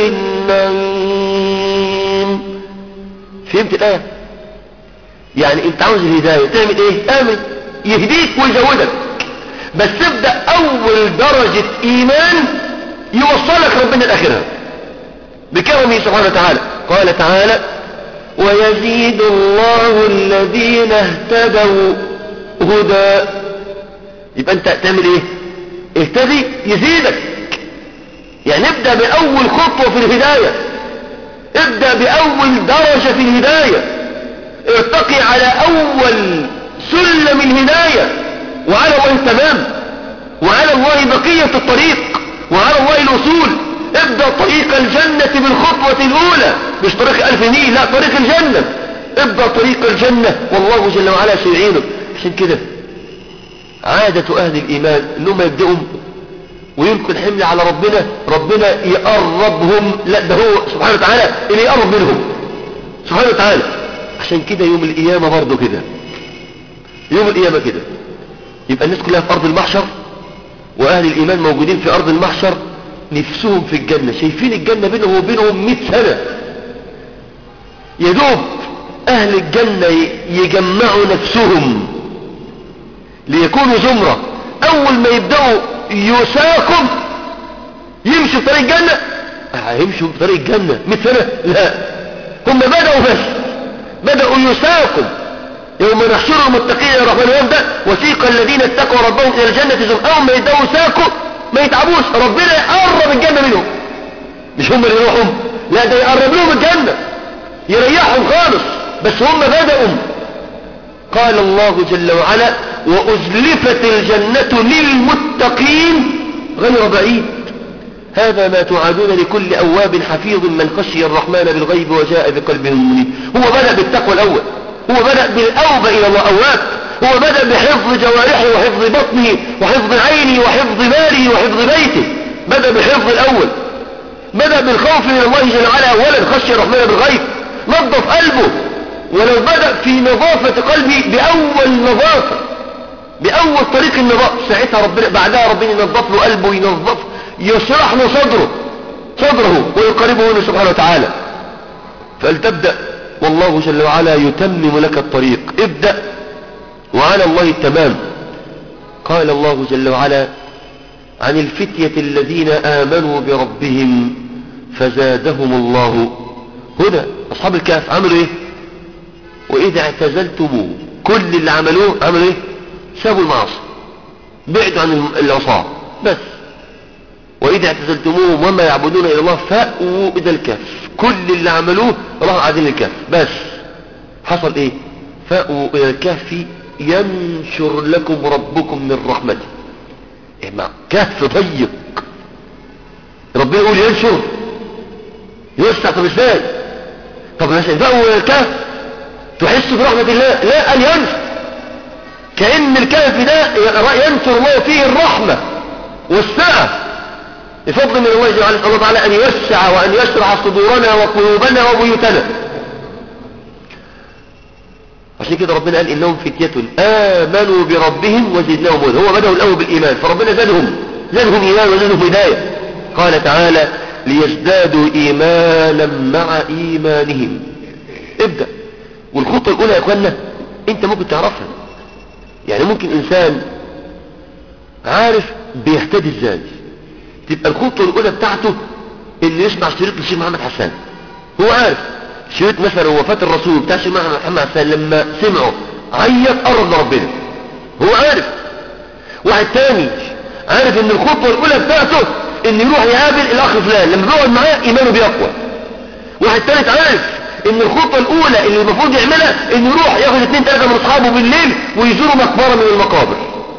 النعيم فهمت الآية يعني انت عاوز الهداية تعمل ايه امن يهديك ويزودك بس ابدأ اول درجة ايمان يوصلك ربنا الاخرة بكرمه سبحانه وتعالى قال تعالى ويزيد الله الذين اهتدوا هدى يبقى انت تعمل ايه اهتدي يزيدك يعني ابدأ بأول خطوة في الهداية ابدأ بأول درجة في الهداية ارتقي على أول سلم الهداية وعلى الله التمام وعلى الله بقية الطريق وعلى الله الوصول ابدأ طريق الجنة بالخطوة الأولى مش طريق ألف ميل لا طريق الجنة ابدأ طريق الجنة والله جل وعلا سيعينك عشان كده عادة أهل الإيمان أنهم يبدأوا ويلقوا الحمل على ربنا ربنا يقربهم لا ده هو سبحانه وتعالى اللي يقرب منهم سبحانه وتعالى عشان كده يوم القيامة برضه كده يوم القيامة كده يبقى الناس كلها في أرض المحشر وأهل الإيمان موجودين في أرض المحشر نفسهم في الجنة شايفين الجنة بينهم وبينهم 100 سنة يدوب أهل الجنة يجمعوا نفسهم ليكونوا زمرة أول ما يبدأوا يساقوا يمشوا في طريق الجنة هيمشوا في طريق الجنة 100 سنة لا هم بدأوا بس بدأوا يساقوا يوم نحشر المتقين يا رحمن يوم ده وسيق الذين اتقوا ربهم إلى الجنة زم أول ما يبدأوا يساقوا ما يتعبوش ربنا يقرب الجنة منهم مش هم اللي يروحهم لا ده يقرب لهم الجنة يريحهم خالص بس هم بدأوا قال الله جل وعلا وأزلفت الجنة للمتقين غير بعيد هذا ما تعادون لكل أواب حفيظ من خشي الرحمن بالغيب وجاء بقلب منيب هو بدأ بالتقوى الأول هو بدأ بالأوبة إلى الله أواب هو بدأ بحفظ جوارحه وحفظ بطنه وحفظ عينه وحفظ ماله وحفظ بيته بدأ بالحفظ الأول بدأ بالخوف من الله جل وعلا أولا خشي الرحمن بالغيب نظف قلبه ولو بدأ في نظافة قلبه بأول نظافة بأول طريق النظافة ساعتها ربنا بعدها ربنا ينظف له قلبه وينظف يشرح له صدره صدره ويقربه منه سبحانه وتعالى فلتبدأ والله جل وعلا يتمم لك الطريق ابدأ وعلى الله التمام قال الله جل وعلا عن الفتية الذين آمنوا بربهم فزادهم الله هدى أصحاب الكهف عملوا ايه وإذا اعتزلتموه كل اللي عملوه عملوا ايه سابوا المعاصي بعدوا عن العصاة بس وإذا اعتزلتموهم وما يعبدون إلى الله فأووا إلى الكهف كل اللي عملوه راحوا قاعدين الكهف بس حصل ايه فأووا إلى الكهف ينشر لكم ربكم من رحمته إيه كهف ضيق ربنا يقول ينشر يوسع طب ازاي طب مثلا فأووا إلى الكهف تحس برحمة الله لا قال ينشر كأن الكهف ده ينشر الله فيه الرحمة والسعة بفضل من الله جل وعلا أن يوسع وأن يشرح صدورنا وقلوبنا وبيوتنا عشان كده ربنا قال إنهم فتية آمنوا بربهم وزدناهم هدى هو بدأوا الأول بالإيمان فربنا زادهم زادهم إيمان وزادهم هداية قال تعالى ليزدادوا إيمانا مع إيمانهم ابدأ والخطة الأولى يا أخوانا أنت ممكن تعرفها يعني ممكن إنسان عارف بيهتدي ازاي تبقى الخطوة الأولى بتاعته إنه يسمع شريط للشيخ محمد حسان هو عارف شريط مثلا وفاة الرسول بتاع الشيخ محمد حسان لما سمعه عيط قرب لربنا هو عارف واحد تاني عارف إن الخطوة الأولى بتاعته إن يروح يقابل الأخ فلان لما بيقعد معاه إيمانه بيقوى واحد تالت عارف إن الخطوة الأولى اللي المفروض يعملها إنه يروح ياخد اتنين تلاتة من أصحابه بالليل ويزوروا مقبرة من المقابر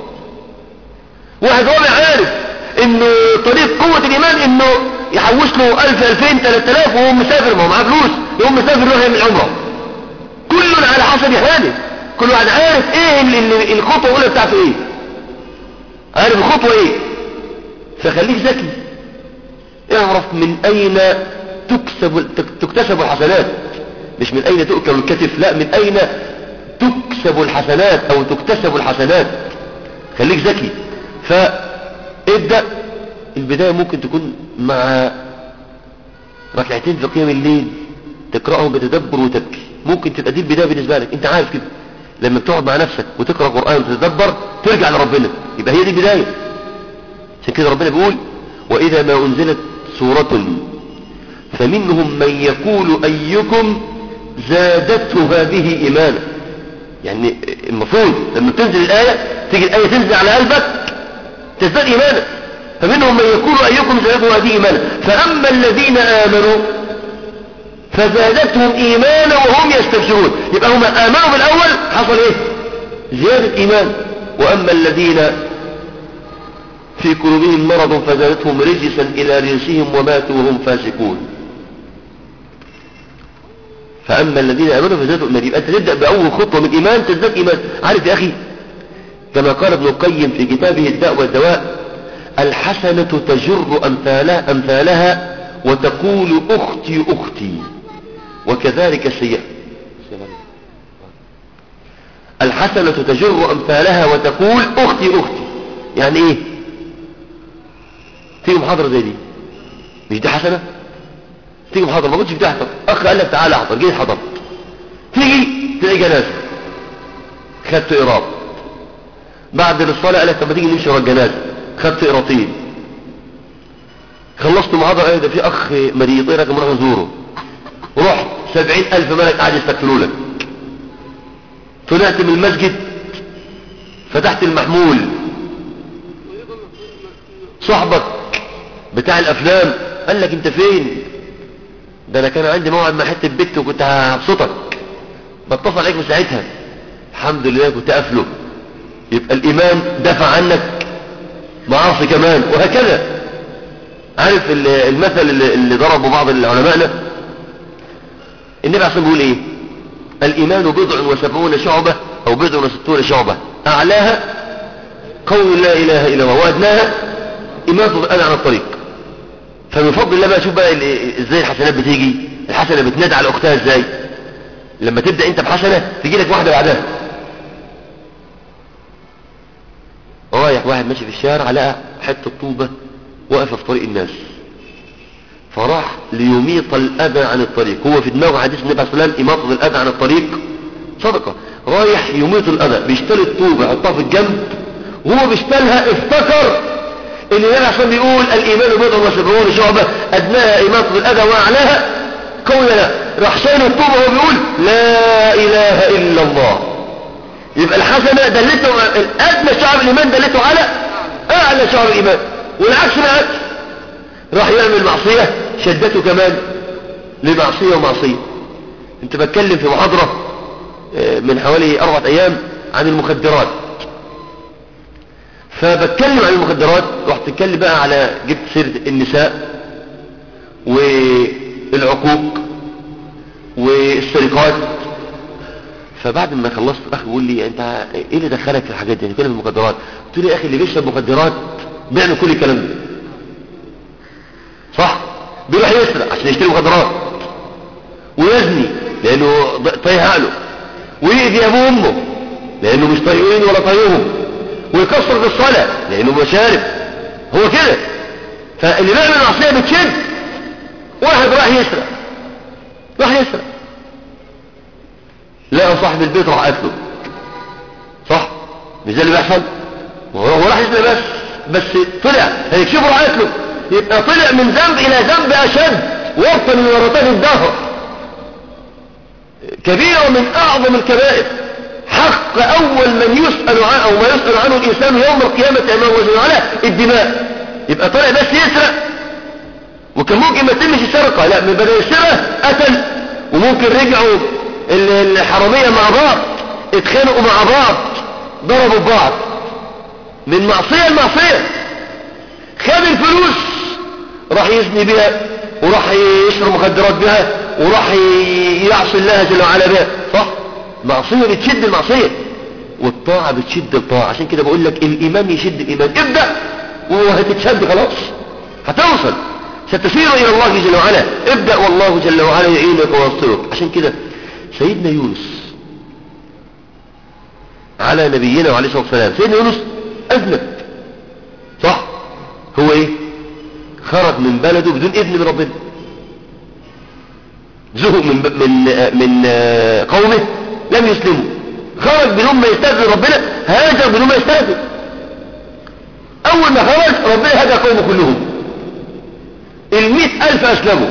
واحد رابع عارف انه طريق قوة الايمان انه يحوش له الف الفين تلات الاف وهو مسافر ما هو معاه فلوس يقوم مسافر يروح يعمل عمره كل على حسب حاله كل واحد عارف ايه اللي اللي الخطوة الاولى بتاعته ايه عارف الخطوة ايه فخليك ذكي اعرف من اين تكسب تكتسب الحسنات مش من اين تؤكل الكتف لا من اين تكسب الحسنات او تكتسب الحسنات خليك ذكي فابدأ البداية ممكن تكون مع ركعتين في قيام الليل تقرأهم بتدبر وتبكي ممكن تبقى دي البداية بالنسبة لك انت عارف كده لما بتقعد مع نفسك وتقرأ قرآن وتتدبر ترجع لربنا يبقى هي دي البداية عشان كده ربنا بيقول وإذا ما أنزلت سورة فمنهم من يقول أيكم زادته هذه إيمانا يعني المفروض لما تنزل الآية تيجي الآية تنزل على قلبك تزداد إيمانا فمنهم من يقول أيكم زادته هذه إيمانا فأما الذين آمنوا فزادتهم إيمانا وهم يستبشرون يبقى هم آمنوا بالأول حصل إيه زيادة إيمان وأما الذين في قلوبهم مرض فزادتهم رجسا إلى رجسهم وماتوا وهم فاسقون فأما الذين آمنوا فزادتهم إيمان يبقى أنت تبدأ بأول خطوة من إيمان تزداد إيمان عارف يا أخي كما قال ابن القيم في كتابه الداء والدواء الحسنة تجر أمثالها, أمثالها وتقول أختي أختي وكذلك السيئة الحسنة تجر أمثالها وتقول أختي أختي يعني إيه تيجي محاضرة زي دي مش دي حسنة تيجي محاضرة ما كنتش بتحضر أخ قال لك تعالى احضر جيت حضرت تيجي تلاقي جنازة خدت إراب بعد الصلاة قال لك طب ما تيجي نمشي ورا الجنازة خدت إراطين خلصت محاضرة قال ده في أخ مريض إيه رقم نروح نزوره رحت سبعين ألف ملك قاعد يستكفلوا لك طلعت من المسجد فتحت المحمول صاحبك بتاع الأفلام قال لك انت فين ده انا كان عندي موعد مع حته بنت وكنت هبسطك بتصل عليك من ساعتها الحمد لله كنت قافله يبقى الايمان دفع عنك معاصي كمان وهكذا عارف المثل اللي, اللي ضربه بعض العلماء النبي عليه بيقول ايه الايمان بضع وسبعون شعبة او بضع وستون شعبة اعلاها قول لا اله الا الله وادناها اماطة الاذى عن الطريق فمن فضل الله بقى شوف بقى ازاي الحسنات بتيجي الحسنة بتنادى على اختها ازاي لما تبدأ انت بحسنة تيجي لك واحدة بعدها رايح واحد ماشي في الشارع لقى حتة طوبة واقفة في طريق الناس فراح ليميط الأذى عن الطريق هو في دماغه حديث النبي عليه الصلاة والسلام إماطة الأذى عن الطريق صدقة رايح يميط الأذى بيشتري الطوبة يحطها في الجنب وهو بيشتريها افتكر ان النبي عليه الصلاة بيقول الإيمان بضع وسبعون شعبة أدناها إماطة الأذى وأعلاها قول لا راح شايل الطوبة وهو بيقول لا إله إلا الله يبقى الحسنة دلته الأدنى شعب الإيمان دلته على أعلى شعب الإيمان والعكس بالعكس راح يعمل معصية شدته كمان لمعصية ومعصية انت بتكلم في محاضرة آه، من حوالي أربعة أيام عن المخدرات فبتكلم عن المخدرات رحت اتكلم بقى على جبت سيرة النساء والعقوق والسرقات فبعد ما خلصت اخي بيقول لي انت ايه اللي دخلك في الحاجات دي كل المخدرات قلت له يا اخي اللي بيشرب مخدرات بيعمل كل الكلام ده صح بيروح يسرق عشان يشتري مخدرات ويزني لانه طايح عقله ويأذي ابوه وامه لانه مش طايقين ولا طايقهم ويكسر في الصلاة لانه مشارب هو كده فاللي بيعمل معصية بتشد واحد راح يسرق راح يسرق لقى صاحب البيت راح قتله صح مش ده اللي بيحصل وهو راح يسرق بس بس طلع هيكشفه راح قتله يبقى طلع من ذنب الى ذنب اشد ورطة من ورطات الدهر كبيرة من اعظم الكبائر حق اول من يسأل عنه او ما يسأل عنه الانسان يوم القيامة امام وجه على الدماء يبقى طلع بس يسرق وكان ممكن ما تمش السرقة لا من بدل السرقة قتل وممكن رجعوا الحرامية مع بعض اتخانقوا مع بعض ضربوا بعض من معصية لمعصية خد الفلوس راح يزني بها وراح يشرب مخدرات بها وراح يعصي الله جل وعلا بها صح معصية بتشد المعصية والطاعة بتشد الطاعة عشان كده بقول لك الإيمان يشد الإيمان ابدأ وهتتشد خلاص هتوصل ستسير إلى الله جل وعلا ابدأ والله جل وعلا يعينك وينصرك عشان كده سيدنا يونس على نبينا وعليه الصلاة والسلام سيدنا يونس أذنب صح هو ايه خرج من بلده بدون إذن من ربنا زهق من, من, من قومه لم يسلموا خرج بدون ما يستاذن ربنا هاجر بدون ما يستاذن أول ما خرج ربنا هدى قومه كلهم المئة ألف أسلموا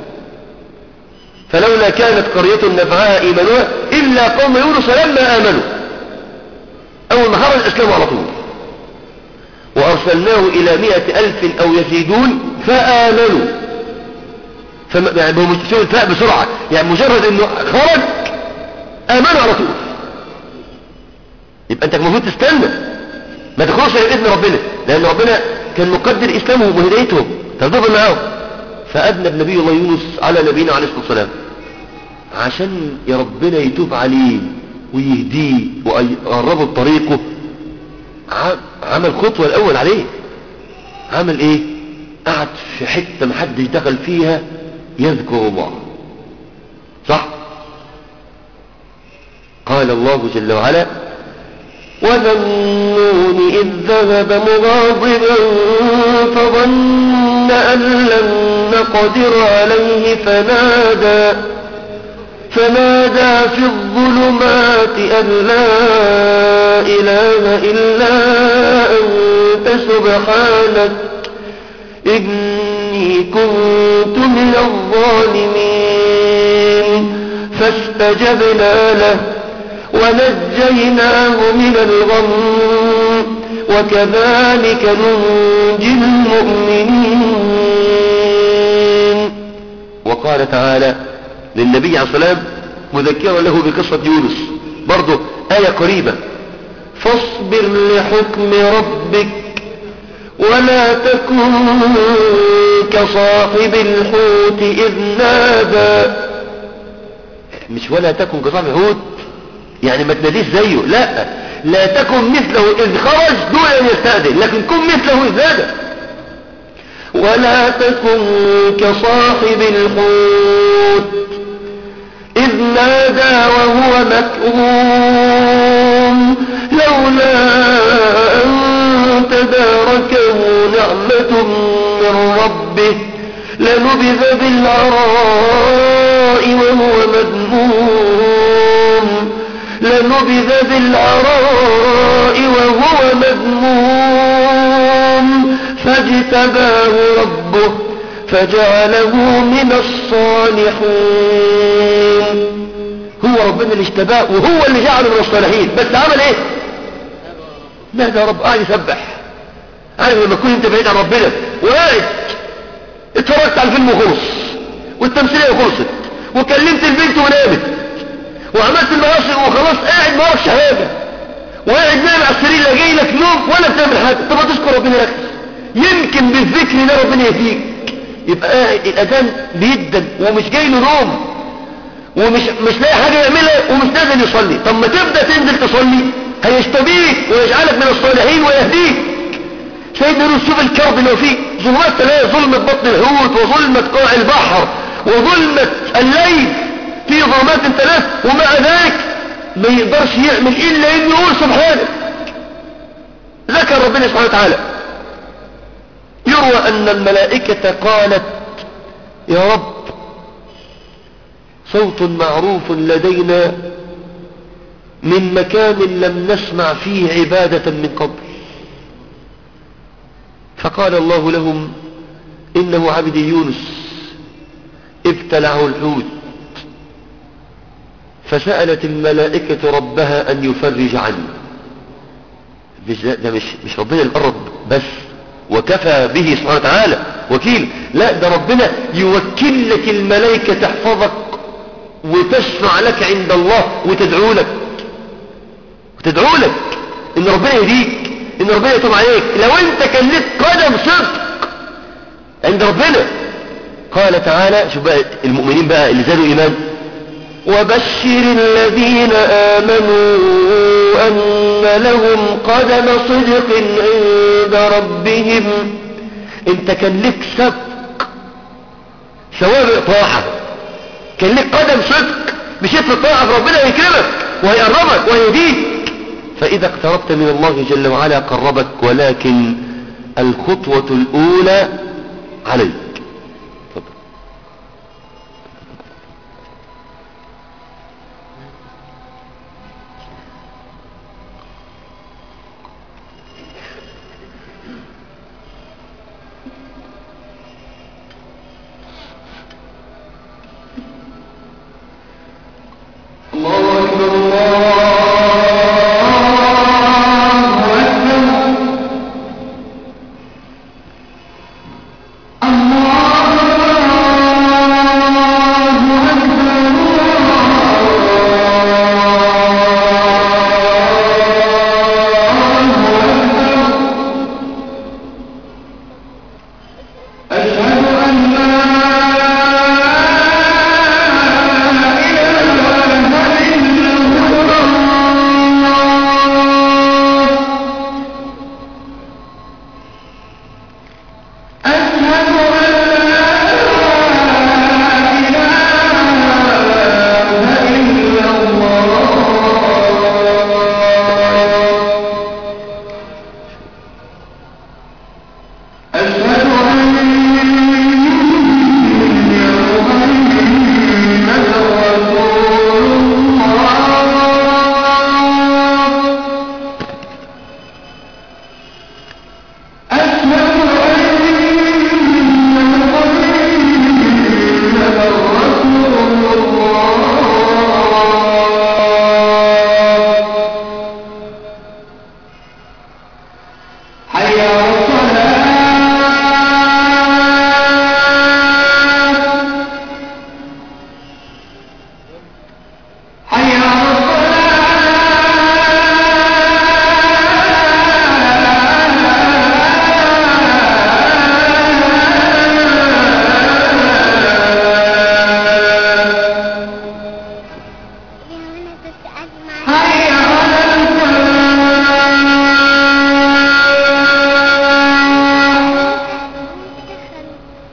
فلولا كانت قرية نفعها إيمانها إلا قوم يونس لما آمنوا أول ما خرج أسلموا على طول وأرسلناه إلى مئة ألف أو يزيدون فآمنوا فما يعني هو مستشير الفاء بسرعة يعني مجرد أنه خرج آمنوا على طول يبقى أنت المفروض تستنى ما تخرجش إذن ربنا لأن ربنا كان مقدر إسلامهم وهدايتهم تفضل معاهم فأذنب نبي الله يونس على نبينا عليه الصلاة والسلام عشان يا ربنا يتوب عليه ويهديه ويقربه بطريقه عمل خطوة الأول عليه عمل ايه قعد في حتة محدش دخل فيها يذكر الله صح قال الله جل وعلا وذنون إذ ذهب مغاضبا فظن أن لم نقدر عليه فنادى فنادى في الظلمات أن لا إله إلا أنت سبحانك إني كنت من الظالمين فاستجبنا له ونجيناه من الغم وكذلك ننجي المؤمنين وقال تعالى للنبي عليه السلام مذكرا له بقصة يونس برضه آية قريبة فاصبر لحكم ربك ولا تكن كصاحب الحوت إذ نادى مش ولا تكن كصاحب الحوت يعني ما تناديش زيه لا لا تكن مثله إذ خرج دون أن يستأذن لكن كن مثله إذ نادى ولا تكن كصاحب الحوت إذ نادى وهو مكروم لولا أن تداركه نعمة من ربه لنبذ بالعراء وهو مذموم لنبذ بالعراء وهو مذموم فاجتباه ربه فجعله من الصالحين هو ربنا اللي اشتباه وهو اللي جعله من الصالحين بس عمل ايه ماذا رب قاعد يسبح عارف لما تكون انت بعيد عن ربنا وقاعد اتفرجت على الفيلم وخلص والتمثيليه خلصت وكلمت البنت ونامت وعملت المعاصي وخلاص قاعد ما وراكش حاجة وقاعد نايم على السرير لا جاي لك نوم ولا بتعمل حاجة طب ما تذكر ربنا لك يمكن بالذكر ده ربنا يهديك يبقى قاعد الأذان بيدن ومش جاي له نوم ومش مش لاقي حاجة يعملها ومش نازل يصلي طب ما تبدأ تنزل تصلي هيستبيك ويجعلك من الصالحين ويهديك سيدنا يونس شوف الكرب اللي هو فيه ظلمات ثلاثة ظلمة بطن الحوت وظلمة قاع البحر وظلمة الليل في ظلمات ثلاث ومع ذلك ما يقدرش يعمل إلا إنه يقول سبحانه ذكر ربنا سبحانه وتعالى يروى أن الملائكة قالت يا رب صوت معروف لدينا من مكان لم نسمع فيه عبادة من قبل فقال الله لهم إنه عبدي يونس ابتلعه الحوت فسألت الملائكة ربها أن يفرج عنه مش ده مش, مش ربنا الأرض بس وكفى به سبحانه وتعالى وكيل لا ده ربنا يوكل لك الملائكة تحفظك وتشفع لك عند الله وتدعو لك وتدعو لك ان ربنا يهديك ان ربنا يتوب عليك لو انت كان لك قدم صدق عند ربنا قال تعالى شوف بقى المؤمنين بقى اللي زادوا ايمان وبشر الذين آمنوا أن لهم قدم صدق عند ربهم انت كان لك سبق سوابق طاعة كان لك قدم صدق مشيت في الطاعة ربنا يكرمك وهيقربك وهيهديك فإذا اقتربت من الله جل وعلا قربك ولكن الخطوة الأولى عليك تفضل الله أكبر الله أكبر أشهد أن لا أشهد أن محمدا رسول الله أشهد أن محمدا رسول الله حي على الصلاة حي على الصلاة يا بس أجمع حي على الفلاح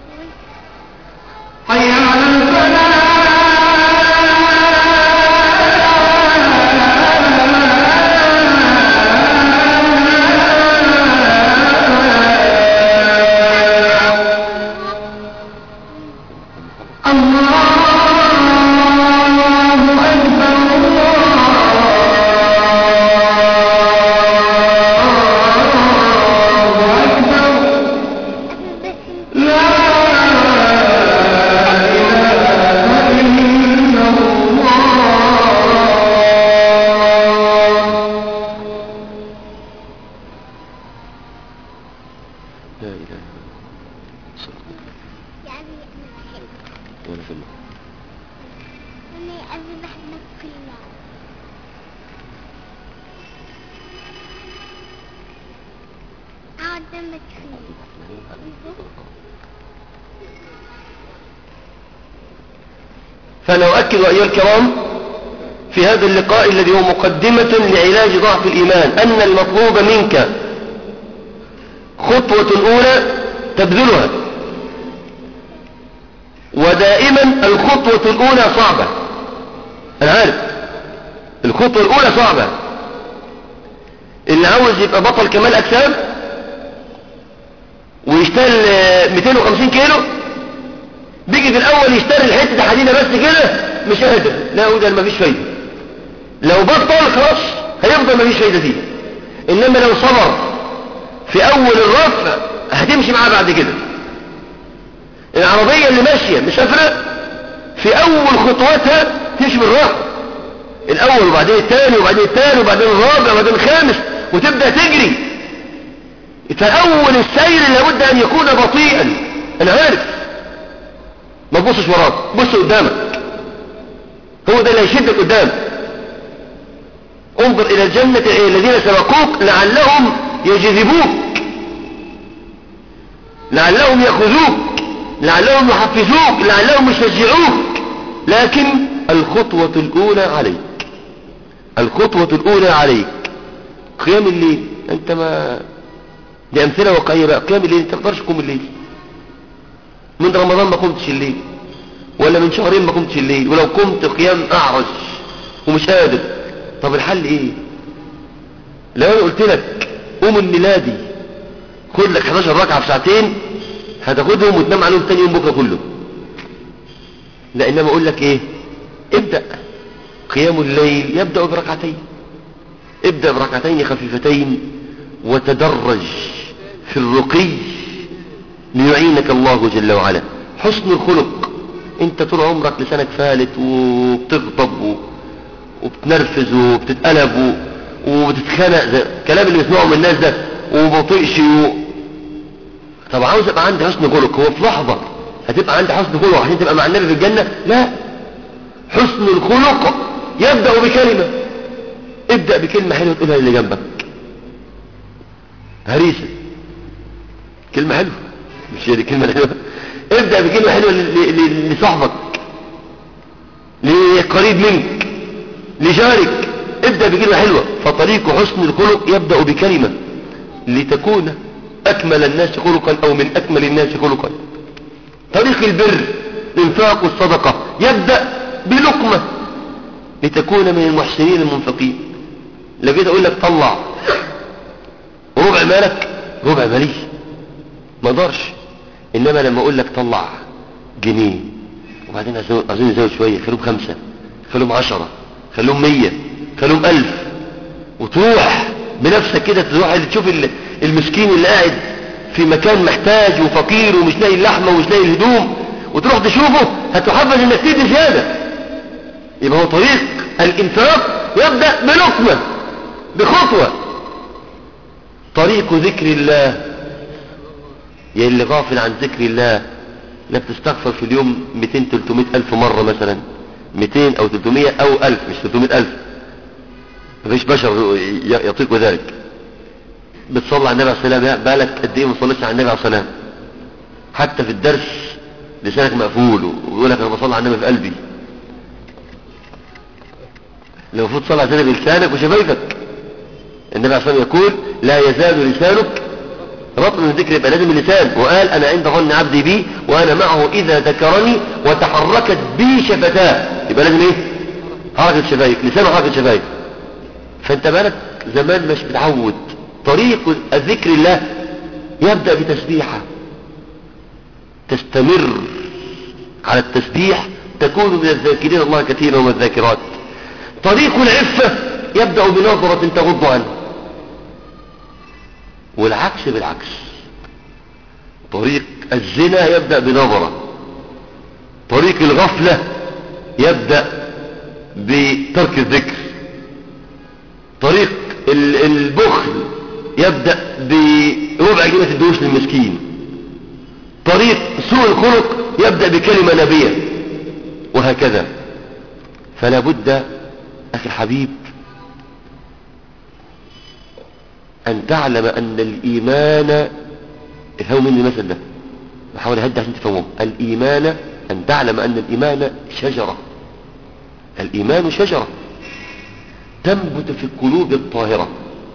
حي على الفلاح الله أكبر الله أكبر بس لا إله إلا الله لا إله إلا الله يعني أنا بحب ولا في الله اني اذبح لك كلها اقعد جنبك فيه فأنا أؤكد أيها الكرام في هذا اللقاء الذي هو مقدمة لعلاج ضعف الإيمان أن المطلوب منك خطوة أولى تبذلها ودائما الخطوة الأولى صعبة أنا عارف الخطوة الأولى صعبة اللي عاوز يبقى بطل كمال أجسام ويشتغل آه، 250 كيلو بيجي في الأول يشتري الحتة حديدة بس كده مش قادر لا وده مفيش فايدة لو بطل خلاص هيفضل مفيش فايدة فيه إنما لو صبر في أول الرفع هتمشي معاه بعد كده العربية اللي ماشية مسافرة في أول خطواتها تمشي بالراحة الأول وبعدين الثاني وبعدين الثاني وبعدين الرابع وبعدين الخامس وتبدأ تجري فأول السير لابد أن يكون بطيئا أنا عارف ما تبصش وراك بص قدامك هو ده اللي هيشدك قدام انظر إلى الجنة الذين سبقوك لعلهم يجذبوك لعلهم يأخذوك لعلهم يحفزوك لعلهم يشجعوك لكن الخطوة الأولى عليك الخطوة الأولى عليك قيام الليل أنت ما دي أمثلة واقعية بقى قيام الليل أنت ما تقدرش تقوم الليل من رمضان ما قمتش الليل ولا من شهرين ما قمتش الليل ولو قمت قيام أعرج ومش قادر طب الحل إيه لو أنا قلت لك قوم الميلادي خد لك 11 ركعة في ساعتين هتاخدهم وتنام عليهم تاني يوم بكرة كله لا إنما أقول لك إيه ابدأ قيام الليل يبدأ بركعتين ابدأ بركعتين خفيفتين وتدرج في الرقي ليعينك الله جل وعلا حسن الخلق انت طول عمرك لسانك فالت وبتغضب و- وبتنرفز وبتتقلب و- وبتتخنق زي الكلام اللي بيسمعه من الناس ده وبطيقش و... طب عاوز ابقى عندي حسن خلق هو في لحظة هتبقى عندي حسن خلق عشان تبقى مع النبي في الجنة لا حسن الخلق يبدأ بكلمة ابدأ بكلمة حلوة تقولها اللي جنبك هريسة كلمة حلوة مش هي دي كلمة حلوة ابدأ بكلمة حلوة ل- ل- لصاحبك لقريب منك لجارك ابدأ بكلمة حلوة فطريق حسن الخلق يبدأ بكلمة لتكون أكمل الناس خلقا أو من أكمل الناس خلقا طريق البر الانفاق والصدقة يبدأ بلقمة لتكون من المحسنين المنفقين لو جيت أقول لك طلع ربع مالك ربع مالي ما اقدرش انما لما اقول لك طلع جنيه وبعدين أزو- عايزين نزود شويه خلوهم خمسة خلوهم عشرة خلوهم مية خلوهم الف وتروح بنفسك كده تروح اللي تشوف ال- المسكين اللي قاعد في مكان محتاج وفقير ومش لاقي اللحمة ومش لاقي الهدوم وتروح تشوفه هتحفز انك تدي زيادة يبقى هو طريق الانفاق يبدأ بلقمة بخطوة طريق ذكر الله يا اللي غافل عن ذكر الله لا بتستغفر في اليوم 200 300 ألف مرة مثلا 200 أو 300 أو 1000 مش 300 ألف مفيش بشر ي- يطيق ذلك بتصلي على النبي عليه السلام بالك قد ايه ما تصليش على النبي عليه السلام حتى في الدرس لسانك مقفول ويقول لك انا بصلي على النبي في قلبي لو المفروض تصلي على النبي بلسانك وشفايفك النبي عليه الصلاة والسلام يقول لا يزال لسانك رطب من ذكر يبقى لازم اللسان وقال انا عند ظن عبدي بي وانا معه اذا ذكرني وتحركت بي شفتاه يبقى لازم ايه حركة شفايف لسان وحركة شفايف فانت بالك زمان مش متعود طريق الذكر الله يبدأ بتسبيحة تستمر على التسبيح تكون من الذاكرين الله كثيرا ومن الذاكرات طريق العفة يبدأ بنظرة تغض عنه والعكس بالعكس طريق الزنا يبدأ بنظرة طريق الغفلة يبدأ بترك الذكر طريق ال- البخل يبدأ بربع جنيه الدروس للمسكين طريق سوء الخلق يبدأ بكلمة نبية وهكذا فلا بد أخي الحبيب أن تعلم أن الإيمان افهموا مني المثل ده بحاول أهدى عشان تفهموه الإيمان أن تعلم أن الإيمان شجرة الإيمان شجرة تنبت في القلوب الطاهرة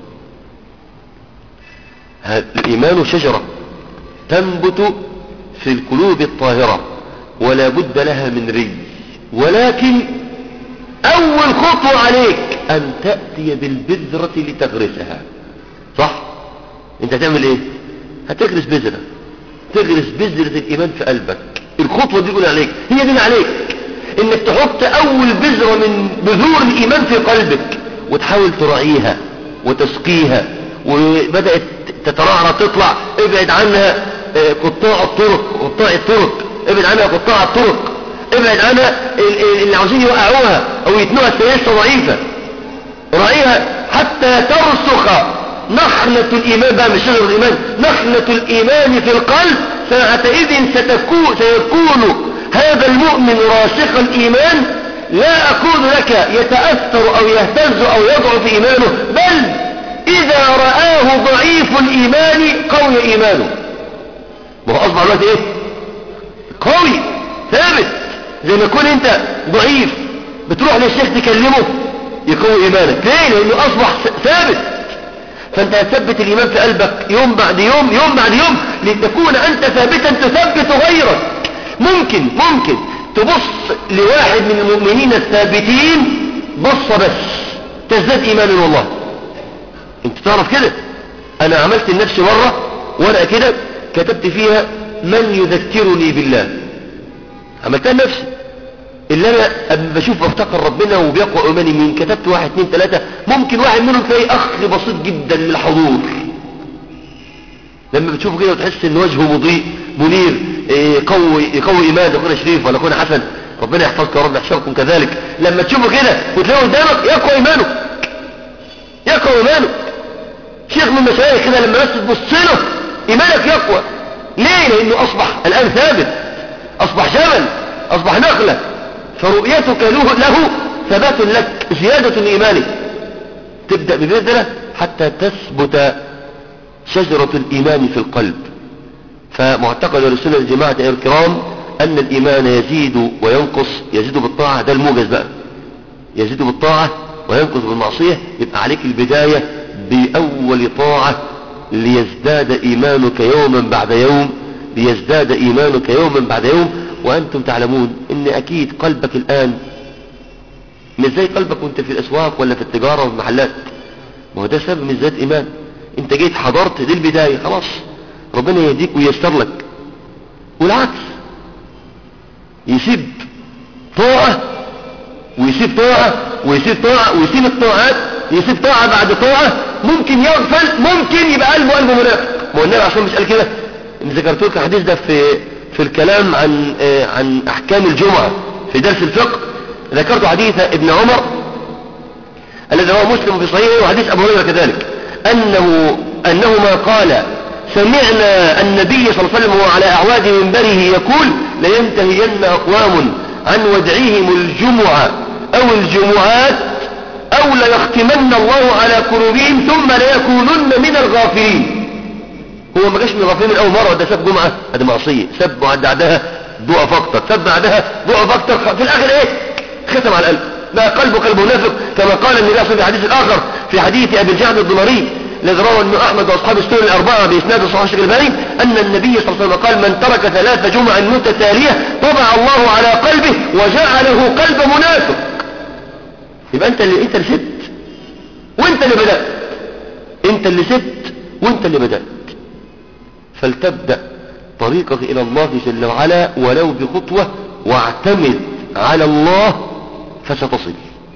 ه- الإيمان شجرة تنبت في القلوب الطاهرة ولا بد لها من ري ولكن أول خطوة عليك أن تأتي بالبذرة لتغرسها صح انت هتعمل ايه هتغرس بذرة تغرس بذرة الإيمان في قلبك الخطوة دي يقول عليك هي دي اللي عليك انك تحط اول بذرة من بذور الإيمان في قلبك وتحاول تراعيها وتسقيها وبدأت تترعرع تطلع ابعد عنها آه، قطاع الطرق قطاع الطرق ابعد عنها قطاع الطرق ابعد عنها ال- ال- اللي عاوزين يوقعوها او يتنوها السياسة ضعيفة راعيها حتى ترسخ نخلة الإيمان بقى مش شجر الإيمان نخلة الإيمان في القلب ساعتئذ ستكون سيكون هذا المؤمن راسخ الإيمان لا أقول لك يتأثر أو يهتز أو يضعف إيمانه بل إذا رآه ضعيف الإيمان قوي إيمانه ما هو أصبح الوقت إيه قوي ثابت زي ما يكون أنت ضعيف بتروح للشيخ تكلمه يقوي إيمانك ليه لأنه أصبح ثابت فأنت هتثبت الإيمان في قلبك يوم بعد يوم يوم بعد يوم لتكون أنت ثابتا تثبت غيرك ممكن ممكن تبص لواحد من المؤمنين الثابتين بصة بس تزداد إيمانا والله انت تعرف كده انا عملت لنفسي مرة ورقة كده كتبت فيها من يذكرني بالله عملتها لنفسي اللي انا أما بشوف افتكر ربنا وبيقوى ايماني مين كتبت واحد اتنين تلاتة ممكن واحد منهم تلاقي اخ بسيط جدا للحضور لما بتشوفه كده وتحس ان وجهه مضيء منير إيه، يقوي يقوي ايمان اخونا شريف ولا اخونا حسن ربنا يحفظك يا رب يحشركم كذلك لما تشوفه كده وتلاقيه قدامك يقوى ايمانه يقوى ايمانك شيخ من المشايخ كده لما بس تبص له ايمانك يقوى ليه لانه اصبح الان ثابت اصبح جبل اصبح نخلة فرؤيتك له, له ثبات لك زيادة لايمانك تبدأ ببذرة حتى تثبت شجرة الايمان في القلب فمعتقد السنة الجماعة أيها الكرام أن الإيمان يزيد وينقص يزيد بالطاعة ده الموجز بقى يزيد بالطاعة وينقص بالمعصية يبقى عليك البداية بأول طاعة ليزداد إيمانك يوما بعد يوم ليزداد إيمانك يوما بعد يوم وأنتم تعلمون أن أكيد قلبك الآن مش زي قلبك وانت في الأسواق ولا في التجارة والمحلات ما هو ده سبب من زيادة إيمان انت جيت حضرت دي البداية خلاص ربنا يهديك وييسر لك والعكس يسيب طاعة ويسيب طاعة ويسيب طاعة ويسيب الطاعات يسيب طاعة بعد طاعة ممكن يغفل ممكن يبقى قلبه قلبه منافق ما هو النبي عشان مش قال كده ان ذكرت لك الحديث ده في في الكلام عن آه، عن احكام الجمعة في درس الفقه ذكرت حديث ابن عمر الذي رواه مسلم في صحيحه وحديث ابو هريره كذلك انه انهما قال سمعنا النبي صلى الله عليه وسلم وهو على اعواد منبره يقول لينتهين اقوام عن ودعهم الجمعة او الجمعات او ليختمن الله على قلوبهم ثم ليكونن من الغافلين هو ما جاش من الغافلين من اول مرة ده ساب جمعة هذه معصية ساب بعدها ضعف اكتر ساب بعدها ضعف اكتر في الاخر ايه ختم على القلب بقى قلبه قلب منافق كما قال النبي صلى الله عليه وسلم في الحديث الاخر في حديث ابي الجعد الضمري الذي روى ابن احمد واصحاب السنن الاربعه باسناد صحيح الشيخ الباني ان النبي صلى الله عليه وسلم قال من ترك ثلاث جمع متتاليه طبع الله على قلبه وجعله قلب منافق يبقى انت اللي انت اللي سبت وانت اللي بدات انت اللي سبت وانت اللي بدات فلتبدا طريقك الى الله جل وعلا ولو بخطوه واعتمد على الله فستصل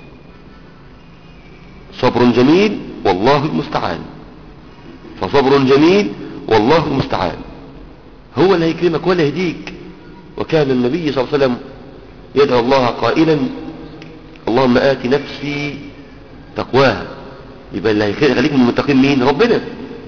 صبر جميل والله المستعان فصبر جميل والله المستعان هو اللي هيكرمك ولا يهديك وكان النبي صلى الله عليه وسلم يدعو الله قائلا اللهم آت نفسي تقواها يبقى اللي هيخليك من المتقين مين ربنا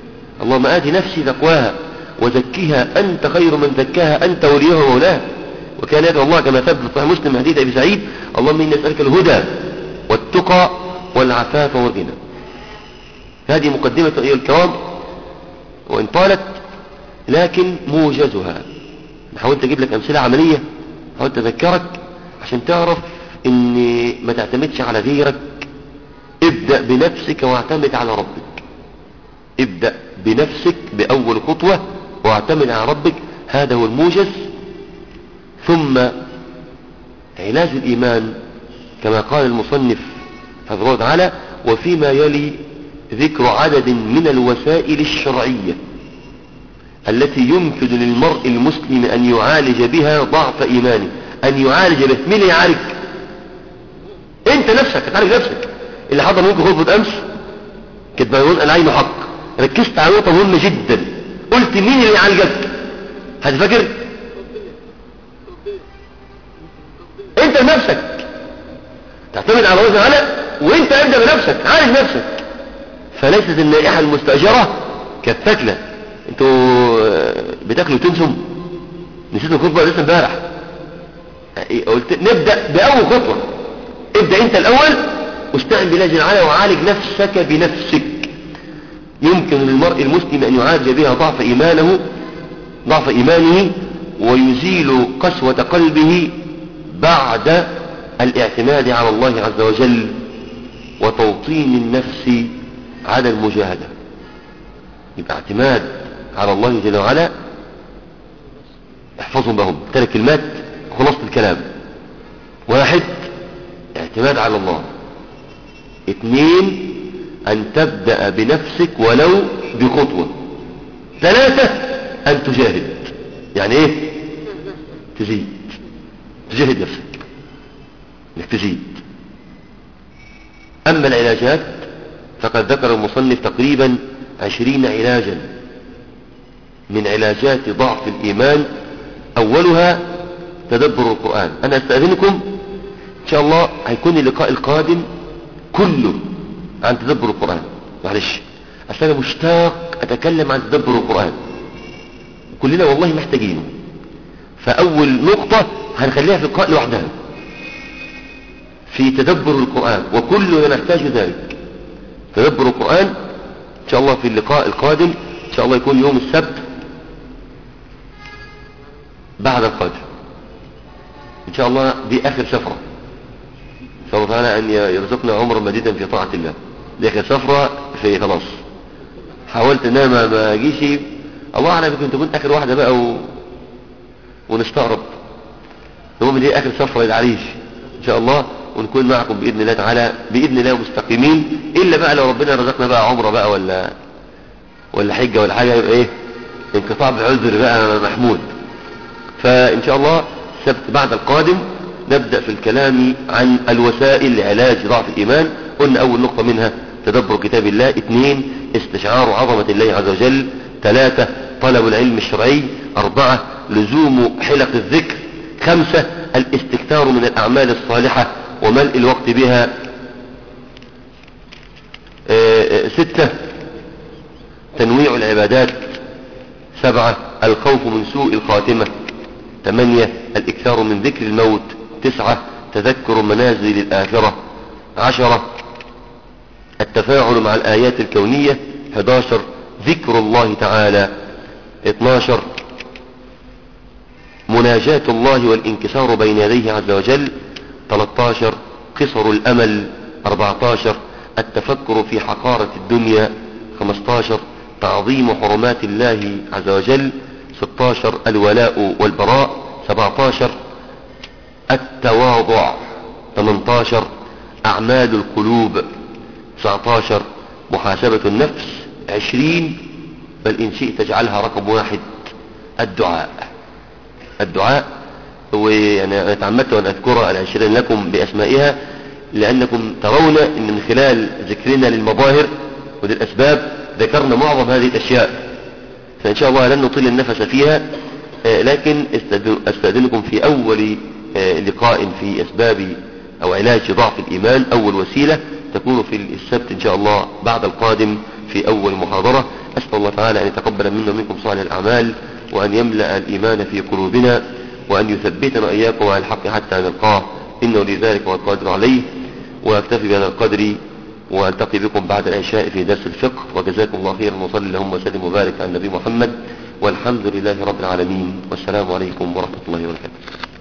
اللهم آت نفسي تقواها وزكيها أنت خير من زكاها أنت وليها ومولاها وكان يدعو الله كما ثبت في صحيح مسلم حديث ابي سعيد اللهم اني اسالك الهدى والتقى والعفاف والغنى هذه مقدمة أيها الكرام وإن طالت لكن موجزها حاولت أجيب لك أمثلة عملية حاولت أذكرك عشان تعرف إن ما تعتمدش على غيرك ابدأ بنفسك واعتمد على ربك ابدأ بنفسك بأول خطوة واعتمد على ربك هذا هو الموجز ثم علاج الإيمان كما قال المصنف حفظه الله تعالى وفيما يلي ذكر عدد من الوسائل الشرعية التي يمكن للمرء المسلم أن يعالج بها ضعف إيمانه أن يعالج به مين اللي يعالج انت نفسك تعالج نفسك اللي حضر منكم خطبة أمس كانت بيقول العين حق ركزت على نقطة مهمة جدا قلت مين اللي يعالجك هتفكر انت بنفسك تعتمد على الله تعالى وانت ابدا بنفسك عالج نفسك فليست النائحة المستأجرة كالثكلة انتوا بتاكلوا تنسوا نسيتوا الخطبة لسه امبارح قلت نبدأ بأول خطوة ابدأ انت الأول واستعن بالله جل وعلا وعالج نفسك بنفسك يمكن للمرء المسلم أن يعالج بها ضعف إيمانه ضعف إيمانه ويزيل قسوة قلبه بعد الاعتماد على الله عز وجل وتوطين النفس على المجاهدة يبقى اعتماد على الله جل وعلا احفظهم بهم ثلاث كلمات خلاصة الكلام واحد اعتماد على الله اثنين ان تبدأ بنفسك ولو بخطوة ثلاثة ان تجاهد يعني ايه تزيد تجاهد نفسك انك تزيد اما العلاجات فقد ذكر المصنف تقريبا عشرين علاجا من علاجات ضعف الإيمان أولها تدبر القرآن أنا أستأذنكم إن شاء الله هيكون اللقاء القادم كله عن تدبر القرآن معلش أصل أنا مشتاق أتكلم عن تدبر القرآن كلنا والله محتاجينه فأول نقطة هنخليها في اللقاء لوحدها في تدبر القرآن وكلنا نحتاج ذلك تدبر القرآن إن شاء الله في اللقاء القادم إن شاء الله يكون يوم السبت بعد القادم إن شاء الله دي آخر سفرة نسأل الله تعالى أن يرزقنا عمرا مديدا في طاعة الله دي آخر سفرة في خلاص حاولت ان انا ما اجيش الله اعلم كنت كنت اخر واحدة بقى و... ونستغرب المهم دي اخر سفرة للعريش ان شاء الله ونكون معكم باذن الله تعالى باذن الله مستقيمين الا بقى لو ربنا رزقنا بقى عمره بقى ولا ولا حجه ولا حاجه يبقى ايه انقطاع بعذر بقى محمود فان شاء الله السبت بعد القادم نبدا في الكلام عن الوسائل لعلاج ضعف الايمان قلنا اول نقطه منها تدبر كتاب الله اثنين استشعار عظمه الله عز وجل ثلاثه طلب العلم الشرعي اربعه لزوم حلق الذكر خمسه الاستكثار من الاعمال الصالحه وملء الوقت بها ستة تنويع العبادات سبعة الخوف من سوء الخاتمة ثمانية الإكثار من ذكر الموت تسعة تذكر منازل الآخرة عشرة التفاعل مع الآيات الكونية 11 ذكر الله تعالى 12 مناجاة الله والانكسار بين يديه عز وجل 13 قصر الأمل 14 التفكر في حقارة الدنيا 15 تعظيم حرمات الله عز وجل 16 الولاء والبراء 17 التواضع 18 أعمال القلوب 19 محاسبة النفس 20 بل إن شئت تجعلها رقم واحد الدعاء الدعاء ويعني أنا تعمدت أن أذكر العشرين لكم بأسمائها لأنكم ترون أن من خلال ذكرنا للمظاهر وللأسباب ذكرنا معظم هذه الأشياء فإن شاء الله لن نطيل النفس فيها لكن أستأذنكم في أول لقاء في أسباب أو علاج ضعف الإيمان أول وسيلة تكون في السبت إن شاء الله بعد القادم في أول محاضرة أسأل الله تعالى أن يتقبل منا ومنكم صالح الأعمال وأن يملأ الإيمان في قلوبنا وأن وأن يثبتنا إياكم على الحق حتى نلقاه إنه لذلك والقادر عليه وأكتفي بهذا القدر وألتقي بكم بعد العشاء في درس الفقه وجزاكم الله خيرا وصلي اللهم وسلم وبارك على النبي محمد والحمد لله رب العالمين والسلام عليكم ورحمة الله وبركاته